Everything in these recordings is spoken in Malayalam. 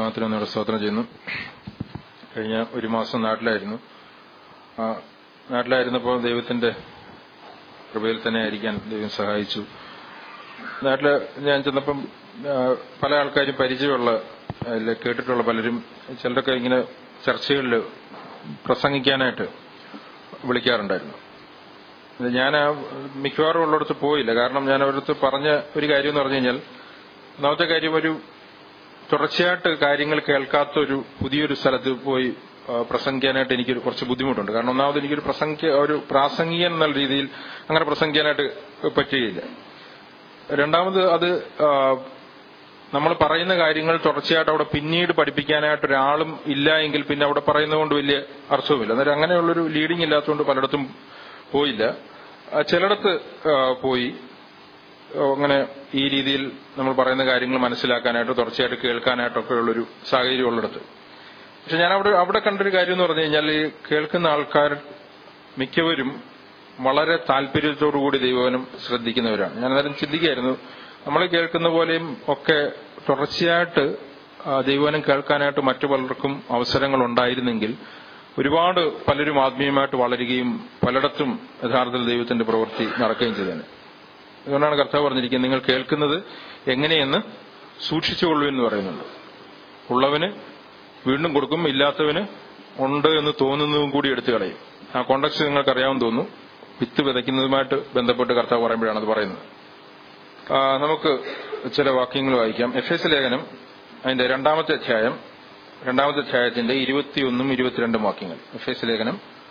നാമത്തിനൊന്നുകൂടെ സ്തോത്രം ചെയ്യുന്നു കഴിഞ്ഞ ഒരു മാസം നാട്ടിലായിരുന്നു ആ നാട്ടിലായിരുന്നപ്പോൾ ദൈവത്തിന്റെ കൃപയിൽ തന്നെ ആയിരിക്കാൻ ദൈവം സഹായിച്ചു നാട്ടില് ഞാൻ ചെന്നപ്പം ആ, പല ആൾക്കാരും പരിചയമുള്ള അല്ല, കേട്ടിട്ടുള്ള പലരും ചിലരൊക്കെ ഇങ്ങനെ ചർച്ചകളിൽ പ്രസംഗിക്കാനായിട്ട് വിളിക്കാറുണ്ടായിരുന്നു ഞാൻ ആ മിക്കവാറും ഉള്ളിടത്ത് പോയില്ല കാരണം ഞാൻ അവരടുത്ത് പറഞ്ഞ ഒരു കാര്യം എന്ന് പറഞ്ഞു കഴിഞ്ഞാൽ ഒന്നാമത്തെ കാര്യം ഒരു തുടർച്ചയായിട്ട് കാര്യങ്ങൾ കേൾക്കാത്ത ഒരു പുതിയൊരു സ്ഥലത്ത് പോയി ആ, പ്രസംഗിക്കാനായിട്ട് എനിക്ക് കുറച്ച് ബുദ്ധിമുട്ടുണ്ട് കാരണം ഒന്നാമത് എനിക്കൊരു പ്രസംഗ ഒരു പ്രാസംഗികൻ എന്നുള്ള രീതിയിൽ അങ്ങനെ പ്രസംഗിക്കാനായിട്ട് പറ്റുകയില്ല രണ്ടാമത് അത് ആ, നമ്മൾ പറയുന്ന കാര്യങ്ങൾ തുടർച്ചയായിട്ട് അവിടെ പിന്നീട് പഠിപ്പിക്കാനായിട്ട് ഒരാളും ഇല്ല എങ്കിൽ പിന്നെ അവിടെ പറയുന്നതുകൊണ്ട് വലിയ അർത്ഥവുമില്ല അന്നേരം അങ്ങനെയുള്ളൊരു ലീഡിംഗ് ഇല്ലാത്തതുകൊണ്ട് പലയിടത്തും പോയില്ല ആ, ചിലയിടത്ത് ആ, പോയി ആ, അങ്ങനെ ഈ രീതിയിൽ നമ്മൾ പറയുന്ന കാര്യങ്ങൾ മനസ്സിലാക്കാനായിട്ട് തുടർച്ചയായിട്ട് കേൾക്കാനായിട്ടൊക്കെ ഉള്ളൊരു സാഹചര്യം ഉള്ളിടത്ത് പക്ഷെ ഞാൻ അവിടെ അവിടെ കണ്ടൊരു കാര്യം എന്ന് പറഞ്ഞു കഴിഞ്ഞാൽ ഈ കേൾക്കുന്ന ആൾക്കാർ മിക്കവരും വളരെ താല്പര്യത്തോടുകൂടി ദൈവവനം ശ്രദ്ധിക്കുന്നവരാണ് ഞാൻ അന്നേരം ചിന്തിക്കുകയായിരുന്നു നമ്മൾ കേൾക്കുന്ന പോലെയും ഒക്കെ തുടർച്ചയായിട്ട് ആ, ദൈവവനം കേൾക്കാനായിട്ട് മറ്റു പലർക്കും അവസരങ്ങൾ ഉണ്ടായിരുന്നെങ്കിൽ ഒരുപാട് പലരും ആത്മീയമായിട്ട് വളരുകയും പലയിടത്തും യഥാർത്ഥത്തിൽ ദൈവത്തിന്റെ പ്രവൃത്തി നടക്കുകയും ചെയ്തേനെ അതുകൊണ്ടാണ് കർത്താവ് പറഞ്ഞിരിക്കുന്നത് നിങ്ങൾ കേൾക്കുന്നത് എങ്ങനെയെന്ന് സൂക്ഷിച്ചുകൊള്ളൂ എന്ന് പറയുന്നുണ്ട് ഉള്ളവന് വീണ്ടും കൊടുക്കും ഇല്ലാത്തവന് ഉണ്ട് എന്ന് തോന്നുന്നതും കൂടി എടുത്തു കളയും ആ കോണ്ടക്സ്റ്റ് നിങ്ങൾക്ക് അറിയാമെന്ന് തോന്നുന്നു വിത്ത് വിതയ്ക്കുന്നതുമായിട്ട് ബന്ധപ്പെട്ട് കർത്താവ് പറയുമ്പോഴാണ് അത് പറയുന്നത് ആ, നമുക്ക് ചില വാക്യങ്ങൾ വായിക്കാം എഫ് എസ് ലേഖനം അതിന്റെ രണ്ടാമത്തെ അധ്യായം രണ്ടാമത്തെ അധ്യായത്തിന്റെ ഇരുപത്തിയൊന്നും ഇരുപത്തിരണ്ടും വാക്യങ്ങൾ എഫ് എസ് ലേഖനം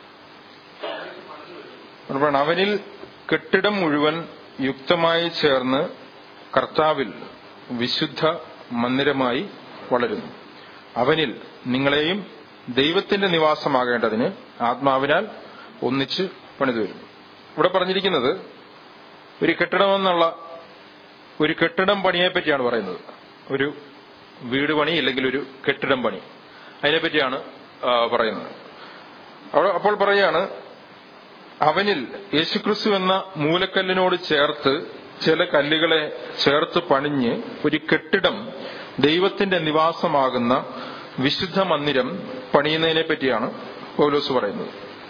അതുകൊണ്ടാണ് അവനിൽ കെട്ടിടം മുഴുവൻ യുക്തമായി ചേർന്ന് കർത്താവിൽ വിശുദ്ധ മന്ദിരമായി വളരുന്നു അവനിൽ നിങ്ങളെയും ദൈവത്തിന്റെ നിവാസമാകേണ്ടതിന് ആത്മാവിനാൽ ഒന്നിച്ച് പണിതു വരുന്നു ഇവിടെ പറഞ്ഞിരിക്കുന്നത് ഒരു കെട്ടിടമെന്നുള്ള ഒരു കെട്ടിടം പണിയെ പറ്റിയാണ് പറയുന്നത് ഒരു വീട് പണി അല്ലെങ്കിൽ ഒരു കെട്ടിടം പണി അതിനെപ്പറ്റിയാണ് ആ, പറയുന്നത് അവിടെ അപ്പോൾ പറയാണ് അവനിൽ യേശുക്രിസ്തു എന്ന മൂലക്കല്ലിനോട് ചേർത്ത് ചില കല്ലുകളെ ചേർത്ത് പണിഞ്ഞ് ഒരു കെട്ടിടം ദൈവത്തിന്റെ നിവാസമാകുന്ന വിശുദ്ധ മന്ദിരം പണിയുന്നതിനെ പറ്റിയാണ് പൗലോസ് പറയുന്നത്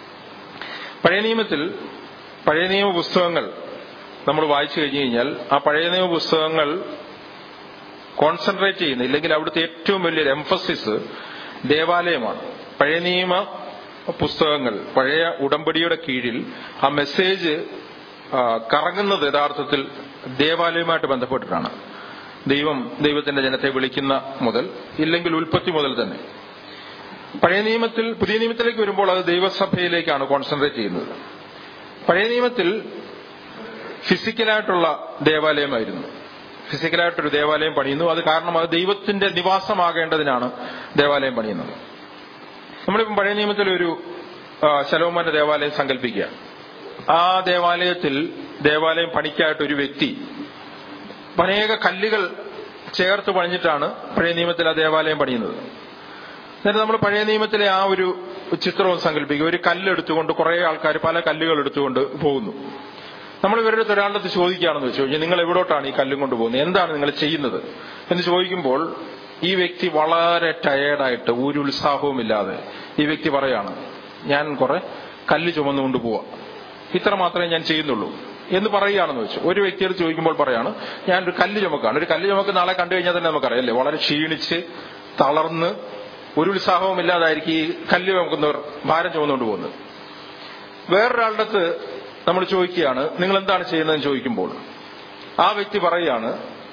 പഴയ നിയമത്തിൽ പഴയ നിയമ പുസ്തകങ്ങൾ നമ്മൾ വായിച്ചു കഴിഞ്ഞു കഴിഞ്ഞാൽ ആ പഴയ നിയമ പുസ്തകങ്ങൾ കോൺസെൻട്രേറ്റ് ചെയ്യുന്ന ഇല്ലെങ്കിൽ അവിടുത്തെ ഏറ്റവും വലിയൊരു എംഫസിസ് ദേവാലയമാണ് പഴയ നിയമ പുസ്തകങ്ങൾ പഴയ ഉടമ്പടിയുടെ കീഴിൽ ആ മെസ്സേജ് ആ, കറങ്ങുന്നത് യഥാർത്ഥത്തിൽ ദേവാലയവുമായിട്ട് ബന്ധപ്പെട്ടിട്ടാണ് ദൈവം ദൈവത്തിന്റെ ജനത്തെ വിളിക്കുന്ന മുതൽ ഇല്ലെങ്കിൽ ഉൽപ്പത്തി മുതൽ തന്നെ പഴയ നിയമത്തിൽ പുതിയ നിയമത്തിലേക്ക് വരുമ്പോൾ അത് ദൈവസഭയിലേക്കാണ് കോൺസെൻട്രേറ്റ് ചെയ്യുന്നത് പഴയ നിയമത്തിൽ ഫിസിക്കലായിട്ടുള്ള ദേവാലയമായിരുന്നു ഫിസിക്കലായിട്ടൊരു ദേവാലയം പണിയുന്നു അത് കാരണം അത് ദൈവത്തിന്റെ നിവാസമാകേണ്ടതിനാണ് ദേവാലയം പണിയുന്നത് നമ്മളിപ്പം പഴയ നിയമത്തിൽ ഒരു ആ, ശലോമോന്റെ ദേവാലയം സങ്കല്പിക്കുക ആ ദേവാലയത്തിൽ ദേവാലയം പണിക്കായിട്ട് ഒരു വ്യക്തി അനേക കല്ലുകൾ ചേർത്ത് പണിഞ്ഞിട്ടാണ് പഴയ നിയമത്തിൽ ആ ദേവാലയം പണിയുന്നത് എന്നിട്ട് നമ്മൾ പഴയ നിയമത്തിലെ ആ ഒരു ചിത്രവും സങ്കല്പിക്കുക ഒരു കല്ല് എടുത്തുകൊണ്ട് കുറെ ആൾക്കാർ പല കല്ലുകൾ എടുത്തുകൊണ്ട് പോകുന്നു നമ്മൾ ഇവരുടെ അടുത്ത് ഒരാളുടെ അടുത്ത് ചോദിക്കുകയാണെന്ന് വെച്ചു കഴിഞ്ഞാൽ നിങ്ങൾ എവിടോട്ടാണ് ഈ കല്ലും കൊണ്ട് പോകുന്നത് എന്താണ് നിങ്ങൾ ചെയ്യുന്നത് എന്ന് ചോദിക്കുമ്പോൾ ഈ വ്യക്തി വളരെ ടയേർഡായിട്ട് ഒരു ഉത്സാഹവും ഇല്ലാതെ ഈ വ്യക്തി പറയാണ് ഞാൻ കുറെ കല്ല് ചുമന്നുകൊണ്ട് പോവാ ഇത്ര മാത്രമേ ഞാൻ ചെയ്യുന്നുള്ളൂ എന്ന് പറയുകയാണെന്ന് വെച്ചു ഒരു വ്യക്തിയോട് ചോദിക്കുമ്പോൾ പറയാണ് ഞാൻ ഒരു കല്ല് ചുമക്കാണ് ഒരു കല്ല് ചുമക്കുന്ന ആളെ കണ്ടു കഴിഞ്ഞാൽ തന്നെ നമുക്കറിയാം അല്ലേ വളരെ ക്ഷീണിച്ച് തളർന്ന് ഒരു ഉത്സാഹവും ഇല്ലാതായിരിക്കും ഈ കല്ല് ചുമക്കുന്നവർ ഭാരം ചുമന്നുകൊണ്ട് പോകുന്നത് വേറൊരാളുടെ അടുത്ത് നമ്മൾ ചോദിക്കുകയാണ് നിങ്ങൾ എന്താണ് ചെയ്യുന്നതെന്ന് ചോദിക്കുമ്പോൾ ആ വ്യക്തി പറയുകയാണ്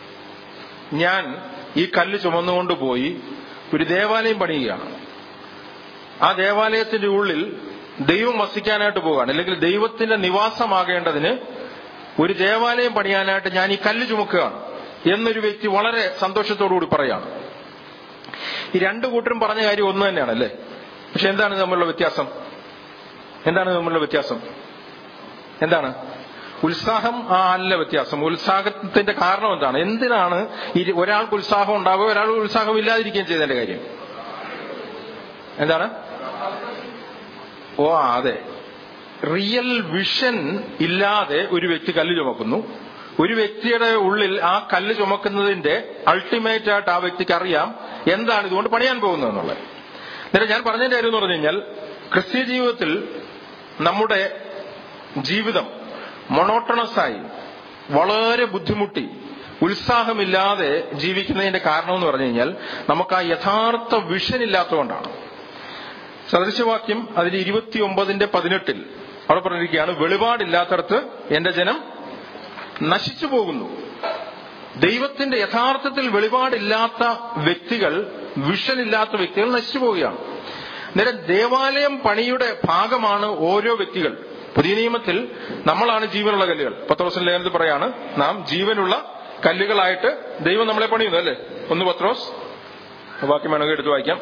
ഞാൻ ഈ കല്ല് ചുമന്നുകൊണ്ട് പോയി ഒരു ദേവാലയം പണിയുകയാണ് ആ ദേവാലയത്തിന്റെ ഉള്ളിൽ ദൈവം വസിക്കാനായിട്ട് പോവുകയാണ് അല്ലെങ്കിൽ ദൈവത്തിന്റെ നിവാസമാകേണ്ടതിന് ഒരു ദേവാലയം പണിയാനായിട്ട് ഞാൻ ഈ കല്ല് ചുമക്കുകയാണ് എന്നൊരു വ്യക്തി വളരെ സന്തോഷത്തോടുകൂടി പറയാണ് ഈ രണ്ടു കൂട്ടരും പറഞ്ഞ കാര്യം ഒന്ന് തന്നെയാണ് അല്ലേ പക്ഷെ എന്താണ് തമ്മിലുള്ള വ്യത്യാസം എന്താണ് തമ്മിലുള്ള വ്യത്യാസം എന്താണ് ഉത്സാഹം ആ അല്ല വ്യത്യാസം ഉത്സാഹത്തിന്റെ കാരണം എന്താണ് എന്തിനാണ് ഈ ഒരാൾക്ക് ഉത്സാഹം ഉണ്ടാവുക ഒരാൾക്ക് ഉത്സാഹം ഇല്ലാതിരിക്കുകയും ചെയ്തതിന്റെ കാര്യം എന്താണ് ഓ അതെ റിയൽ വിഷൻ ഇല്ലാതെ ഒരു വ്യക്തി കല്ല് ചുമക്കുന്നു ഒരു വ്യക്തിയുടെ ഉള്ളിൽ ആ കല്ല് ചുമക്കുന്നതിന്റെ അൾട്ടിമേറ്റ് ആയിട്ട് ആ വ്യക്തിക്ക് അറിയാം എന്താണ് ഇതുകൊണ്ട് പണിയാൻ പോകുന്നത് എന്നുള്ളത് എന്നിട്ട് ഞാൻ പറഞ്ഞതിന്റെ കാര്യം എന്ന് പറഞ്ഞു കഴിഞ്ഞാൽ ക്രിസ്ത്യ ജീവിതത്തിൽ നമ്മുടെ ജീവിതം മൊണോട്ടണസായി വളരെ ബുദ്ധിമുട്ടി ഉത്സാഹമില്ലാതെ ജീവിക്കുന്നതിന്റെ കാരണം എന്ന് പറഞ്ഞു കഴിഞ്ഞാൽ നമുക്ക് ആ യഥാർത്ഥ വിഷൻ ഇല്ലാത്തതുകൊണ്ടാണ് സദൃശവാക്യം അതിൽ ഇരുപത്തിയൊമ്പതിന്റെ പതിനെട്ടിൽ അവിടെ പറഞ്ഞിരിക്കുകയാണ് വെളിപാടില്ലാത്തടത്ത് എന്റെ ജനം നശിച്ചു പോകുന്നു ദൈവത്തിന്റെ യഥാർത്ഥത്തിൽ വെളിപാടില്ലാത്ത വ്യക്തികൾ വിഷൻ ഇല്ലാത്ത വ്യക്തികൾ നശിച്ചു പോവുകയാണ് നേരെ ദേവാലയം പണിയുടെ ഭാഗമാണ് ഓരോ വ്യക്തികൾ പുതിയ നിയമത്തിൽ നമ്മളാണ് ജീവനുള്ള കല്ലുകൾ പത്രോസിന്റെ ലേഖനത്തിൽ പറയാണ് നാം ജീവനുള്ള കല്ലുകളായിട്ട് ദൈവം നമ്മളെ പണിയുന്നു അല്ലേ ഒന്ന് പത്രോസ് ബാക്കി വേണമെങ്കിൽ എടുത്തു വായിക്കാം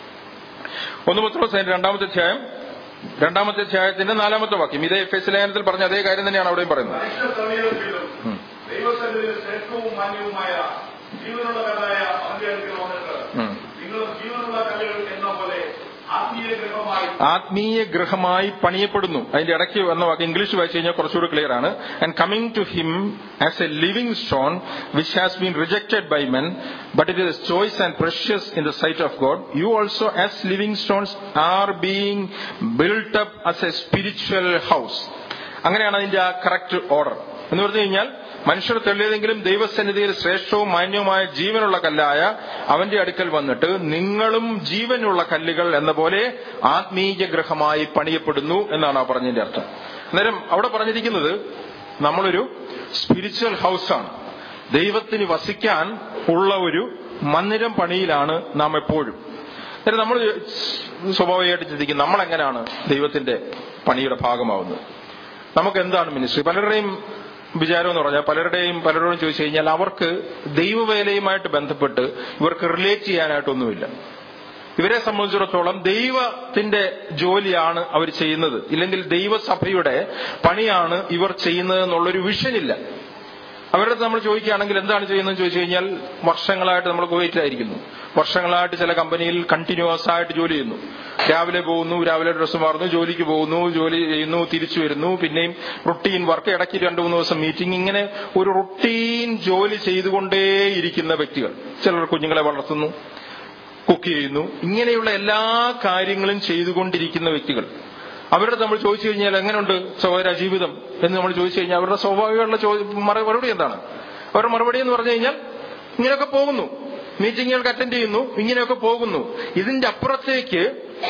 ഒന്ന് പത്രോസ് അതിന്റെ രണ്ടാമത്തെ അധ്യായം രണ്ടാമത്തെ അധ്യായത്തിന്റെ നാലാമത്തെ വാക്യം ഇതേ എഫ് എസ് ലേഖനത്തിൽ പറഞ്ഞ അതേ കാര്യം തന്നെയാണ് അവിടെയും പറയുന്നത് മനുഷ്യ സമീപത്തിലും ദൈവസന്നിധിയിൽ ശ്രേഷ്ഠവും മാന്യവുമായ ജീവനുള്ള കല്ലായ അവന്റെ അടുക്കൽ വന്നിട്ട് ഉം. നിങ്ങൾ ജീവനുള്ള കല്ലുകൾ എന്ന പോലെ ആത്മീയ ഗൃഹമായി ആത്മീയ ഗൃഹമായി പണിയപ്പെടുന്നു അതിന്റെ ഇടയ്ക്ക് വന്ന വാക്ക് ഇംഗ്ലീഷ് വായിച്ചു കഴിഞ്ഞാൽ കുറച്ചുകൂടി ക്ലിയർ ആണ് and coming to him as a living stone which has been rejected by men but it is choice and precious in the sight of God you also as living stones are being built up as a spiritual house അങ്ങനെയാണ് അതിന്റെ ആ കറക്റ്റ് ഓർഡർ എന്ന് പറഞ്ഞു കഴിഞ്ഞാൽ മനുഷ്യർ തെളിയതെങ്കിലും ദൈവസന്നിധിയിൽ ശ്രേഷ്ഠവും മാന്യവുമായ ജീവനുള്ള കല്ലായ അവന്റെ അടുക്കൽ വന്നിട്ട് നിങ്ങളും ജീവനുള്ള കല്ലുകൾ എന്ന പോലെ ആത്മീയ ഗ്രഹമായി പണിയപ്പെടുന്നു എന്നാണ് ആ പറഞ്ഞതിന്റെ അർത്ഥം അന്നേരം അവിടെ പറഞ്ഞിരിക്കുന്നത് നമ്മളൊരു സ്പിരിച്വൽ ഹൗസാണ് ദൈവത്തിന് വസിക്കാൻ ഉള്ള ഒരു മന്ദിരം പണിയിലാണ് നാം എപ്പോഴും അന്നേരം നമ്മൾ സ്വാഭാവികമായിട്ട് ചിന്തിക്കും നമ്മൾ എങ്ങനെയാണ് ദൈവത്തിന്റെ പണിയുടെ ഭാഗമാവുന്നത് നമുക്ക് എന്താണ് മിനിസ്ട്രി പലരുടെയും വിചാരം എന്ന് പറഞ്ഞാൽ പലരുടെയും പലരോടും ചോദിച്ചു കഴിഞ്ഞാൽ അവർക്ക് ദൈവവേലയുമായിട്ട് ബന്ധപ്പെട്ട് ഇവർക്ക് റിലേറ്റ് ചെയ്യാനായിട്ടൊന്നുമില്ല ഇവരെ സംബന്ധിച്ചിടത്തോളം ദൈവത്തിന്റെ ജോലിയാണ് അവർ ചെയ്യുന്നത് ഇല്ലെങ്കിൽ ദൈവസഭയുടെ പണിയാണ് ഇവർ ചെയ്യുന്നത് എന്നുള്ളൊരു വിഷനില്ല അവരുടെ അടുത്ത് നമ്മൾ ചോദിക്കുകയാണെങ്കിൽ എന്താണ് ചെയ്യുന്നതെന്ന് ചോദിച്ചു കഴിഞ്ഞാൽ വർഷങ്ങളായിട്ട് നമ്മൾ കുവൈറ്റിലായിരിക്കുന്നു വർഷങ്ങളായിട്ട് ചില കമ്പനിയിൽ കണ്ടിന്യൂസ് ആയിട്ട് ജോലി ചെയ്യുന്നു രാവിലെ പോകുന്നു രാവിലെ ഡ്രസ്സ് മാറുന്നു ജോലിക്ക് പോകുന്നു ജോലി ചെയ്യുന്നു തിരിച്ചു വരുന്നു പിന്നെയും റുട്ടീൻ വർക്ക് ഇടയ്ക്ക് രണ്ടു മൂന്ന് ദിവസം മീറ്റിംഗ് ഇങ്ങനെ ഒരു റുട്ടീൻ ജോലി ചെയ്തുകൊണ്ടേയിരിക്കുന്ന വ്യക്തികൾ ചിലർ കുഞ്ഞുങ്ങളെ വളർത്തുന്നു കുക്ക് ചെയ്യുന്നു ഇങ്ങനെയുള്ള എല്ലാ കാര്യങ്ങളും ചെയ്തുകൊണ്ടിരിക്കുന്ന വ്യക്തികൾ അവരുടെ നമ്മൾ ചോദിച്ചു കഴിഞ്ഞാൽ എങ്ങനെയുണ്ട് സഹോദര ജീവിതം എന്ന് നമ്മൾ ചോദിച്ചു കഴിഞ്ഞാൽ അവരുടെ സ്വാഭാവികമുള്ള ചോദ്യ- മറു- മറുപടി എന്താണ് അവരുടെ മറുപടി എന്ന് പറഞ്ഞു കഴിഞ്ഞാൽ ഇങ്ങനെയൊക്കെ പോകുന്നു മീറ്റിങ്ങുകൾക്ക് അറ്റൻഡ് ചെയ്യുന്നു ഇങ്ങനെയൊക്കെ പോകുന്നു ഇതിന്റെ അപ്പുറത്തേക്ക്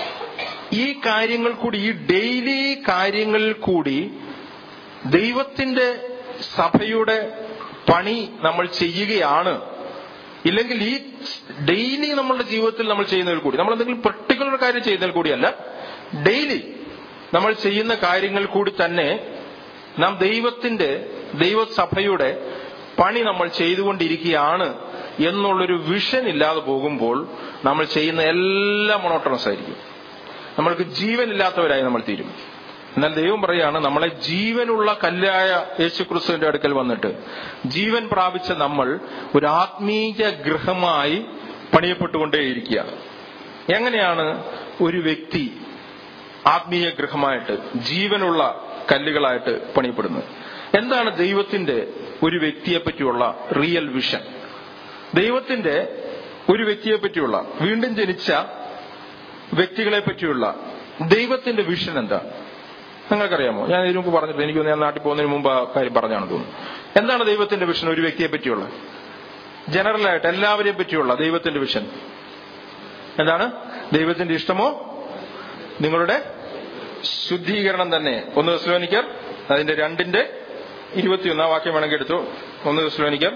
ഈ കാര്യങ്ങൾ കൂടി ഈ ഡെയിലി കാര്യങ്ങളിൽ കൂടി ദൈവത്തിന്റെ സഭയുടെ പണി നമ്മൾ ചെയ്യുകയാണ് ഇല്ലെങ്കിൽ ഈ ഡെയിലി നമ്മളുടെ ജീവിതത്തിൽ നമ്മൾ ചെയ്യുന്നതിൽ കൂടി നമ്മൾ എന്തെങ്കിലും പെർട്ടിക്കുലർ കാര്യം ചെയ്യുന്നതിൽ കൂടിയല്ല ഡെയിലി നമ്മൾ ചെയ്യുന്ന കാര്യങ്ങൾ കൂടി തന്നെ നാം ദൈവത്തിന്റെ ദൈവസഭയുടെ പണി നമ്മൾ ചെയ്തുകൊണ്ടിരിക്കുകയാണ് എന്നുള്ളൊരു വിഷൻ ഇല്ലാതെ പോകുമ്പോൾ നമ്മൾ ചെയ്യുന്ന എല്ലാം മൊണോട്ടണസ് ആയിരിക്കും നമ്മൾക്ക് ജീവനില്ലാത്തവരായി നമ്മൾ തീരും എന്നാൽ ദൈവം പറയാണ് നമ്മളെ ജീവനുള്ള കല്ലായ യേശുക്രിസ്തുവിന്റെ അടുക്കൽ വന്നിട്ട് ജീവൻ പ്രാപിച്ച നമ്മൾ ഒരു ആത്മീയ ഗൃഹമായി പണിയപ്പെട്ടുകൊണ്ടേയിരിക്കുകയാണ് എങ്ങനെയാണ് ഒരു വ്യക്തി ആത്മീയ ഗൃഹമായിട്ട് ജീവനുള്ള കല്ലുകളായിട്ട് പണിയപ്പെടുന്നത് എന്താണ് ദൈവത്തിന്റെ ഒരു വ്യക്തിയെ പറ്റിയുള്ള റിയൽ വിഷൻ ദൈവത്തിന്റെ ഒരു വ്യക്തിയെ പറ്റിയുള്ള വീണ്ടും ജനിച്ച വ്യക്തികളെ പറ്റിയുള്ള ദൈവത്തിന്റെ വിഷൻ എന്താ നിങ്ങൾക്കറിയാമോ ഞാൻ ഇതിനു മുമ്പ് പറഞ്ഞിട്ട് എനിക്ക് തോന്നുന്നു ഞാൻ നാട്ടിൽ പോകുന്നതിന് മുമ്പ് ആ കാര്യം പറഞ്ഞാണ് തോന്നുന്നു എന്താണ് ദൈവത്തിന്റെ വിഷൻ ഒരു വ്യക്തിയെ പറ്റിയുള്ള ജനറലായിട്ട് എല്ലാവരെയും പറ്റിയുള്ള ദൈവത്തിന്റെ വിഷൻ എന്താണ് ദൈവത്തിന്റെ ഇഷ്ടമോ നിങ്ങളുടെ ശുദ്ധീകരണം തന്നെ ഒന്ന് ദസ്ലോനിക്കർ അതിന്റെ രണ്ടിന്റെ ഇരുപത്തിയൊന്നാം വാക്യം വേണമെങ്കിൽ എടുത്തു ഒന്ന് ദസ്ലോനിക്കർ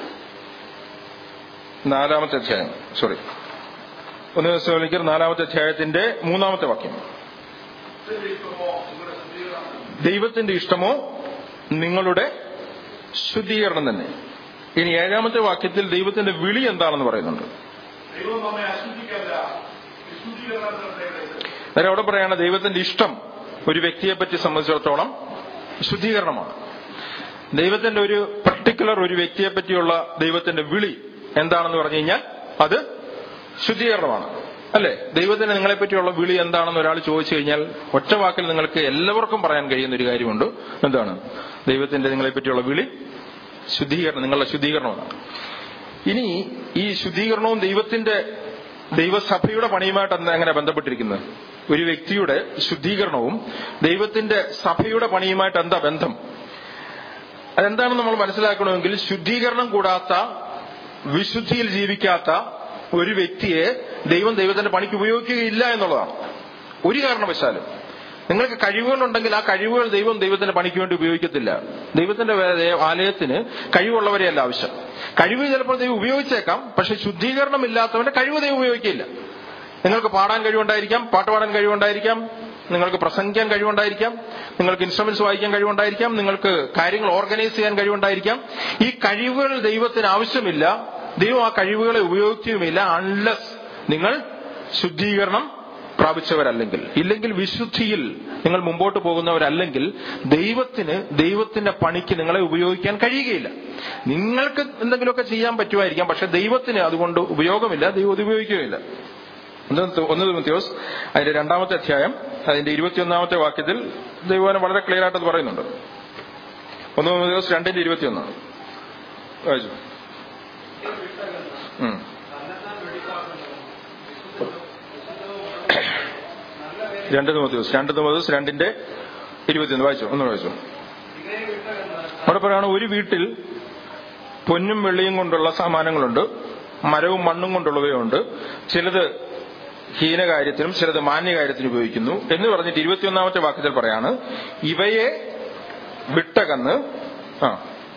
നാലാമത്തെ അധ്യായം സോറി ഒന്ന് ദസ്ലോനിക്കർ നാലാമത്തെ അധ്യായത്തിന്റെ മൂന്നാമത്തെ വാക്യം ഇതിന്റെ ഇഷ്ടമോ നിങ്ങളുടെ ശുദ്ധീകരണം ദൈവത്തിന്റെ ഇഷ്ടമോ നിങ്ങളുടെ ശുദ്ധീകരണം തന്നെ ഇനി ഏഴാമത്തെ വാക്യത്തിൽ ദൈവത്തിന്റെ വിളി എന്താണെന്ന് പറയുന്നുണ്ട് ദൈവം നമ്മെ അശുദ്ധിക്കല്ല വിശുദ്ധീകരണത്തിലേക്ക് അന്നേരം അവിടെ പറയാണ് ദൈവത്തിന്റെ ഇഷ്ടം ഒരു വ്യക്തിയെ പറ്റി സംബന്ധിച്ചിടത്തോളം ശുദ്ധീകരണമാണ് ദൈവത്തിന്റെ ഒരു പർട്ടിക്കുലർ ഒരു വ്യക്തിയെ പറ്റിയുള്ള ദൈവത്തിന്റെ വിളി എന്താണെന്ന് പറഞ്ഞു കഴിഞ്ഞാൽ അത് ശുദ്ധീകരണമാണ് അല്ലെ ദൈവത്തിന് നിങ്ങളെ പറ്റിയുള്ള വിളി എന്താണെന്ന് ഒരാൾ ചോദിച്ചു കഴിഞ്ഞാൽ ഒറ്റ വാക്കിൽ നിങ്ങൾക്ക് എല്ലാവർക്കും പറയാൻ കഴിയുന്ന ഒരു കാര്യമുണ്ട് എന്താണ് ദൈവത്തിന്റെ നിങ്ങളെ പറ്റിയുള്ള വിളി ശുദ്ധീകരണം നിങ്ങളുടെ ശുദ്ധീകരണമാണ് ഇനി ഈ ശുദ്ധീകരണവും ദൈവത്തിന്റെ ദൈവസഭയുടെ പണിയുമായിട്ട് എന്താ എങ്ങനെ ബന്ധപ്പെട്ടിരിക്കുന്നത് ഒരു വ്യക്തിയുടെ ശുദ്ധീകരണവും ദൈവത്തിന്റെ സഭയുടെ പണിയുമായിട്ട് എന്താ ബന്ധം അതെന്താണെന്ന് നമ്മൾ മനസ്സിലാക്കണമെങ്കിൽ ശുദ്ധീകരണം കൂടാത്ത വിശുദ്ധിയിൽ ജീവിക്കാത്ത ഒരു വ്യക്തിയെ ദൈവം ദൈവത്തിന്റെ പണിക്ക് ഉപയോഗിക്കുകയില്ല എന്നുള്ളതാണ് ഒരു കാരണവശാലും നിങ്ങൾക്ക് കഴിവുകളുണ്ടെങ്കിൽ ആ കഴിവുകൾ ദൈവം ദൈവത്തിന്റെ പണിക്ക് വേണ്ടി ഉപയോഗിക്കത്തില്ല ദൈവത്തിന്റെ വേ- ആലയത്തിന് കഴിവുള്ളവരെയല്ല ആവശ്യം കഴിവ് ചിലപ്പോൾ ദൈവം ഉപയോഗിച്ചേക്കാം പക്ഷെ ശുദ്ധീകരണം ഇല്ലാത്തവന്റെ കഴിവ് ദൈവം ഉപയോഗിക്കില്ല നിങ്ങൾക്ക് പാടാൻ കഴിവുണ്ടായിരിക്കാം പാട്ട് പാടാൻ കഴിവുണ്ടായിരിക്കാം നിങ്ങൾക്ക് പ്രസംഗിക്കാൻ കഴിവുണ്ടായിരിക്കാം നിങ്ങൾക്ക് ഇൻസ്ട്രുമെന്റ്സ് വായിക്കാൻ കഴിവുണ്ടായിരിക്കാം നിങ്ങൾക്ക് കാര്യങ്ങൾ ഓർഗനൈസ് ചെയ്യാൻ കഴിവുണ്ടായിരിക്കാം ഈ കഴിവുകൾ ദൈവത്തിന് ആവശ്യമില്ല ദൈവം ആ കഴിവുകളെ ഉപയോഗിക്കുകയുമില്ല അൺലെസ് നിങ്ങൾ ശുദ്ധീകരണം പ്രാപിച്ചവരല്ലെങ്കിൽ ഇല്ലെങ്കിൽ വിശുദ്ധിയിൽ നിങ്ങൾ മുമ്പോട്ട് പോകുന്നവരല്ലെങ്കിൽ ദൈവത്തിന് ദൈവത്തിന്റെ പണിക്ക് നിങ്ങളെ ഉപയോഗിക്കാൻ കഴിയുകയില്ല നിങ്ങൾക്ക് എന്തെങ്കിലുമൊക്കെ ചെയ്യാൻ പറ്റുമായിരിക്കാം പക്ഷെ ദൈവത്തിന് അതുകൊണ്ട് ഉപയോഗമില്ല ദൈവം അത് ഉപയോഗിക്കുകയില്ല ഒന്ന് തി- ഒന്ന് തിമോത്തിയോസ് അതിന്റെ രണ്ടാമത്തെ അധ്യായം അതിന്റെ ഇരുപത്തിയൊന്നാമത്തെ വാക്യത്തിൽ ദൈവം വളരെ ക്ലിയർ ആയിട്ട് അത് പറയുന്നുണ്ട് ഒന്ന് തിമോത്തിയോസ് രണ്ടിന്റെ ഇരുപത്തിയൊന്ന് വായിച്ചു ഉം. രണ്ട് തിമോത്തിയോസ് രണ്ട് തിമോത്തിയോസ് രണ്ടിന്റെ ഇരുപത്തിയൊന്ന് വായിച്ചു ഒന്ന് വായിച്ചു അവിടെ പറയാണ് ഒരു വീട്ടിൽ പൊന്നും വെള്ളിയും കൊണ്ടുള്ള സാമാനങ്ങളുണ്ട് മരവും മണ്ണും കൊണ്ടുള്ളവയുണ്ട് ചിലത് ഹീനകാര്യത്തിനും ചിലത് മാന്യകാര്യത്തിനും ഉപയോഗിക്കുന്നു എന്ന് പറഞ്ഞിട്ട് ഇരുപത്തിയൊന്നാമത്തെ വാക്യത്തിൽ പറയാണ് ഇവയെ വിട്ടകന്ന് ആ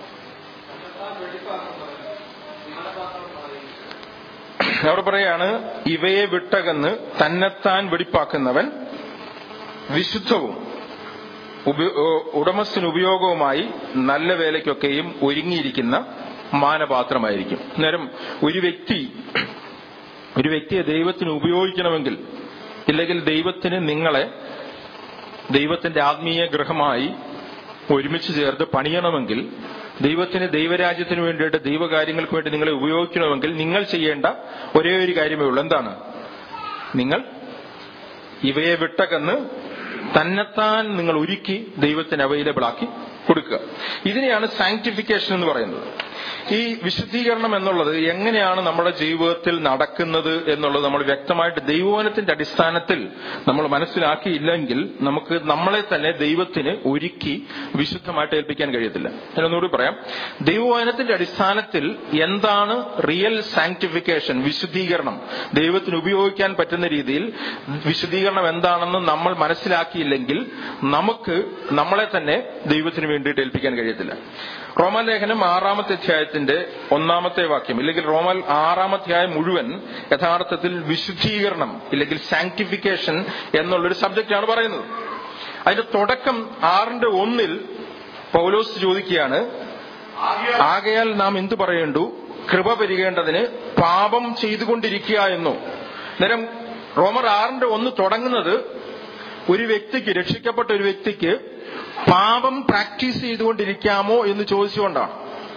അവിടെ പറയാണ് ഇവയെ വിട്ടകന്ന് തന്നെത്താൻ വെടിപ്പാക്കുന്നവൻ വിശുദ്ധവും ഉപ- ഏഹ് ഉടമസ്ഥന് ഉപയോഗവുമായി നല്ല വേലയ്ക്കൊക്കെയും ഒരുങ്ങിയിരിക്കുന്ന മാനപാത്രമായിരിക്കും അന്നേരം ഒരു വ്യക്തി ഒരു വ്യക്തിയെ ദൈവത്തിന് ഉപയോഗിക്കണമെങ്കിൽ ഇല്ലെങ്കിൽ ദൈവത്തിന് നിങ്ങളെ ദൈവത്തിന്റെ ആത്മീയ ഗൃഹമായി ഒരുമിച്ച് ചേർത്ത് പണിയണമെങ്കിൽ ദൈവത്തിന് ദൈവരാജ്യത്തിന് വേണ്ടിയിട്ട് ദൈവകാര്യങ്ങൾക്ക് വേണ്ടി നിങ്ങളെ ഉപയോഗിക്കണമെങ്കിൽ നിങ്ങൾ ചെയ്യേണ്ട ഒരേ ഒരു കാര്യമേ ഉള്ളൂ എന്താണ് നിങ്ങൾ ഇവയെ വിട്ടകന്ന് തന്നെത്താൻ നിങ്ങൾ ഒരുക്കി ദൈവത്തിന് അവൈലബിൾ ആക്കി കൊടുക്കുക ഇതിനെയാണ് സാങ്ക്ടിഫിക്കേഷൻ എന്ന് പറയുന്നത് ഈ വിശുദ്ധീകരണം എന്നുള്ളത് എങ്ങനെയാണ് നമ്മുടെ ജീവിതത്തിൽ നടക്കുന്നത് എന്നുള്ളത് നമ്മൾ വ്യക്തമായിട്ട് ദൈവവനത്തിന്റെ അടിസ്ഥാനത്തിൽ നമ്മൾ മനസ്സിലാക്കിയില്ലെങ്കിൽ നമുക്ക് നമ്മളെ തന്നെ ദൈവത്തിന് ഒരുക്കി വിശുദ്ധമായിട്ട് ഏൽപ്പിക്കാൻ കഴിയത്തില്ല ഞാനൊന്നുകൂടി പറയാം ദൈവവനത്തിന്റെ അടിസ്ഥാനത്തിൽ എന്താണ് റിയൽ സാങ്ക്ടിഫിക്കേഷൻ വിശുദ്ധീകരണം ദൈവത്തിന് ഉപയോഗിക്കാൻ പറ്റുന്ന രീതിയിൽ വിശുദ്ധീകരണം എന്താണെന്ന് നമ്മൾ മനസ്സിലാക്കിയില്ലെങ്കിൽ നമുക്ക് നമ്മളെ തന്നെ ദൈവത്തിന് വേണ്ടിയിട്ട് ഏൽപ്പിക്കാൻ കഴിയത്തില്ല റോമാലേഖനം ആറാമത്തെ അധ്യായത്തിന്റെ ഒന്നാമത്തെ വാക്യം ഇല്ലെങ്കിൽ റോമൽ ആറാമധ്യായം മുഴുവൻ യഥാർത്ഥത്തിൽ വിശുദ്ധീകരണം ഇല്ലെങ്കിൽ സാങ്ക്ടിഫിക്കേഷൻ എന്നുള്ളൊരു സബ്ജക്റ്റാണ് പറയുന്നത് അതിന്റെ തുടക്കം ആറിന്റെ ഒന്നിൽ പൗലോസ് ചോദിക്കുകയാണ് ആകിയാൽ ആകയാൽ നാം എന്തു പറയേണ്ടു കൃപ പെരുകേണ്ടതിന് പാപം ചെയ്തുകൊണ്ടിരിക്കുക എന്നോ നേരം റോമർ ആറിന്റെ ഒന്ന് തുടങ്ങുന്നത് ഒരു വ്യക്തിക്ക് രക്ഷിക്കപ്പെട്ട ഒരു വ്യക്തിക്ക് പാപം പ്രാക്ടീസ് ചെയ്തുകൊണ്ടിരിക്കാമോ എന്ന് ചോദിച്ചുകൊണ്ടാണ്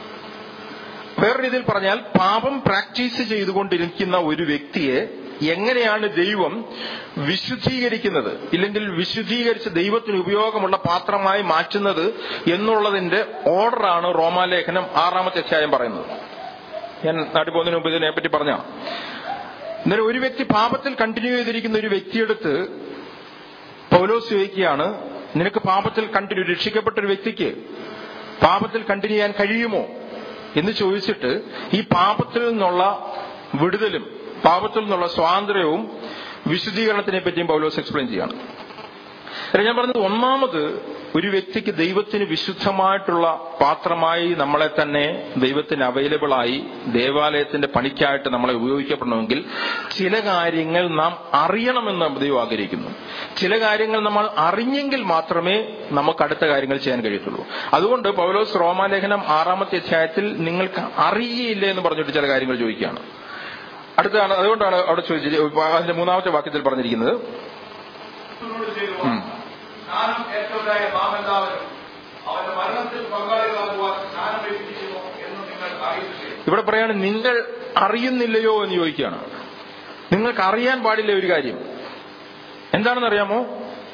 വേറെ രീതിയിൽ പറഞ്ഞാൽ പാപം പ്രാക്ടീസ് ചെയ്തുകൊണ്ടിരിക്കുന്ന ഒരു വ്യക്തിയെ എങ്ങനെയാണ് ദൈവം വിശുദ്ധീകരിക്കുന്നത് ഇല്ലെങ്കിൽ വിശുദ്ധീകരിച്ച് ദൈവത്തിന് ഉപയോഗമുള്ള പാത്രമായി മാറ്റുന്നത് എന്നുള്ളതിന്റെ ഓർഡറാണ് റോമാലേഖനം ആറാമത്തെ അധ്യായം പറയുന്നത് ഞാൻ നാട്ടിൽ പോകുന്നതിന് മുമ്പ് ഇതിനെപ്പറ്റി പറഞ്ഞ ഇന്നലെ ഒരു വ്യക്തി പാപത്തിൽ കണ്ടിന്യൂ ചെയ്തിരിക്കുന്ന ഒരു വ്യക്തിയെടുത്ത് പൗലോസ് ചോദിക്കുകയാണ് നിനക്ക് പാപത്തിൽ കണ്ടിന്യൂ രക്ഷിക്കപ്പെട്ട ഒരു വ്യക്തിക്ക് പാപത്തിൽ കണ്ടിന്യൂ ചെയ്യാൻ കഴിയുമോ എന്ന് ചോദിച്ചിട്ട് ഈ പാപത്തിൽ നിന്നുള്ള വിടുതലും പാപത്തിൽ നിന്നുള്ള സ്വാതന്ത്ര്യവും വിശുദ്ധീകരണത്തിനെ പറ്റിയും പൗലോസ് എക്സ്പ്ലെയിൻ ചെയ്യാണ് അല്ല, ഞാൻ പറഞ്ഞത് ഒന്നാമത് ഒരു വ്യക്തിക്ക് ദൈവത്തിന് വിശുദ്ധമായിട്ടുള്ള പാത്രമായി നമ്മളെ തന്നെ ദൈവത്തിന് അവൈലബിൾ ആയി ദേവാലയത്തിന്റെ പണിക്കായിട്ട് നമ്മളെ ഉപയോഗിക്കപ്പെടണമെങ്കിൽ ചില കാര്യങ്ങൾ നാം അറിയണമെന്ന് ദൈവം ആഗ്രഹിക്കുന്നു ചില കാര്യങ്ങൾ നമ്മൾ അറിഞ്ഞെങ്കിൽ മാത്രമേ നമുക്ക് അടുത്ത കാര്യങ്ങൾ ചെയ്യാൻ കഴിയത്തുള്ളൂ അതുകൊണ്ട് പൗലോസ് റോമാലേഖനം ആറാമത്തെ അധ്യായത്തിൽ നിങ്ങൾക്ക് അറിയില്ലേ എന്ന് പറഞ്ഞിട്ട് ചില കാര്യങ്ങൾ ചോദിക്കുകയാണ് അടുത്താണ് അതുകൊണ്ടാണ് അവിടെ ചോദിച്ചത് അതിന്റെ മൂന്നാമത്തെ വാക്യത്തിൽ പറഞ്ഞിരിക്കുന്നത് ക്രിസ്തുവിനോട് ചെയ്തു ഉം. സ്നാനം ഏറ്റവരായ നാം എല്ലാവരും അവന്റെ മരണത്തിൽ പങ്കാളികളാകുവാൻ സ്നാനം ലഭിച്ചിരിക്കുന്നു എന്ന് നിങ്ങൾ അറിയുന്നില്ലേ ഇവിടെ പറയാണ് നിങ്ങൾ അറിയുന്നില്ലയോ എന്ന് ചോദിക്കുകയാണ് നിങ്ങൾക്ക് അറിയാൻ പാടില്ല ഒരു കാര്യം എന്താണെന്ന് അറിയാമോ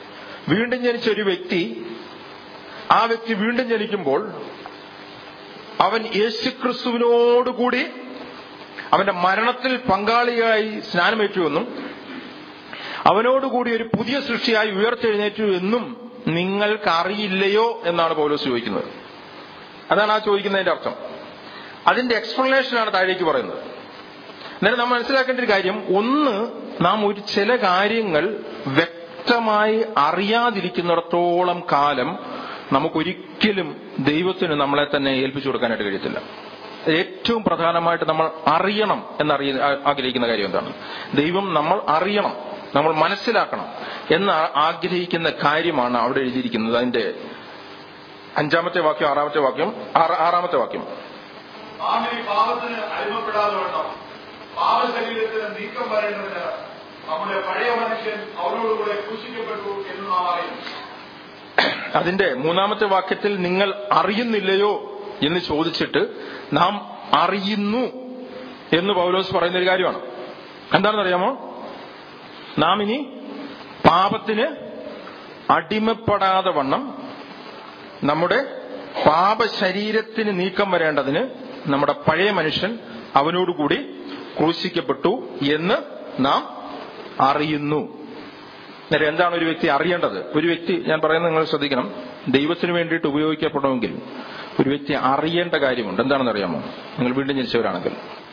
വീണ്ടും ജനിച്ച ഒരു വ്യക്തി ആ വ്യക്തി വീണ്ടും ജനിക്കുമ്പോൾ അവൻ യേശുക്രിസ്തുവിനോടുകൂടി അവന്റെ മരണത്തിൽ പങ്കാളിയായി സ്നാനമേറ്റു എന്നും അവനോടുകൂടി ഒരു പുതിയ സൃഷ്ടിയായി ഉയർത്തെഴുന്നേറ്റു എന്നും നിങ്ങൾക്ക് അറിയില്ലയോ എന്നാണ് പൗലോസ് ചോദിക്കുന്നത് അതാണ് ആ ചോദിക്കുന്നതിന്റെ അർത്ഥം അതിന്റെ എക്സ്പ്ലനേഷനാണ് താഴേക്ക് പറയുന്നത് എന്നാലും നാം മനസ്സിലാക്കേണ്ട ഒരു കാര്യം ഒന്ന് നാം ഒരു ചില കാര്യങ്ങൾ വ്യക്തമായി അറിയാതിരിക്കുന്നിടത്തോളം കാലം നമുക്കൊരിക്കലും ദൈവത്തിന് നമ്മളെ തന്നെ ഏൽപ്പിച്ചു കൊടുക്കാനായിട്ട് കഴിയത്തില്ല ഏറ്റവും പ്രധാനമായിട്ട് നമ്മൾ അറിയണം എന്നറിയ ആഗ്രഹിക്കുന്ന കാര്യം എന്താണ് ദൈവം നമ്മൾ അറിയണം നമ്മൾ മനസ്സിലാക്കണം എന്ന് ആഗ്രഹിക്കുന്ന കാര്യമാണ് അവിടെ എഴുതിയിരിക്കുന്നത് അതിന്റെ അഞ്ചാമത്തെ വാക്യം ആറാമത്തെ വാക്യം ആറ് ആറാമത്തെ വാക്യം നാം ഇനി പാപത്തിന് അടിമപ്പെടാതെ വേണം പാപശരീരത്തിന് നീക്കം വരേണ്ടതിന് നമ്മുടെ പഴയ മനുഷ്യൻ അവരോടുകൂടെ ക്രൂശിക്കപ്പെട്ടു എന്ന് നാം അറിയുന്നു അതിന്റെ മൂന്നാമത്തെ വാക്യത്തിൽ നിങ്ങൾ അറിയുന്നില്ലയോ എന്ന് ചോദിച്ചിട്ട് നാം അറിയുന്നു എന്ന് പൗലോസ് പറയുന്ന ഒരു കാര്യമാണ് എന്താണെന്ന് അറിയാമോ നാം ഇനി പാപത്തിന് അടിമപ്പെടാതെ വണ്ണം നമ്മുടെ പാപശരീരത്തിന് നീക്കം വരേണ്ടതിന് നമ്മുടെ പഴയ മനുഷ്യൻ അവനോടുകൂടി ക്രൂശിക്കപ്പെട്ടു എന്ന് നാം അറിയുന്നു അന്നേരം എന്താണ് ഒരു വ്യക്തി അറിയേണ്ടത് ഒരു വ്യക്തി ഞാൻ പറയുന്നത് നിങ്ങൾ ശ്രദ്ധിക്കണം ദൈവത്തിന് വേണ്ടിയിട്ട് ഉപയോഗിക്കപ്പെടണമെങ്കിൽ ഒരു വ്യക്തി അറിയേണ്ട കാര്യമുണ്ട് എന്താണെന്ന് അറിയാമോ നിങ്ങൾ വീണ്ടും ജനിച്ചവരാണെങ്കിൽ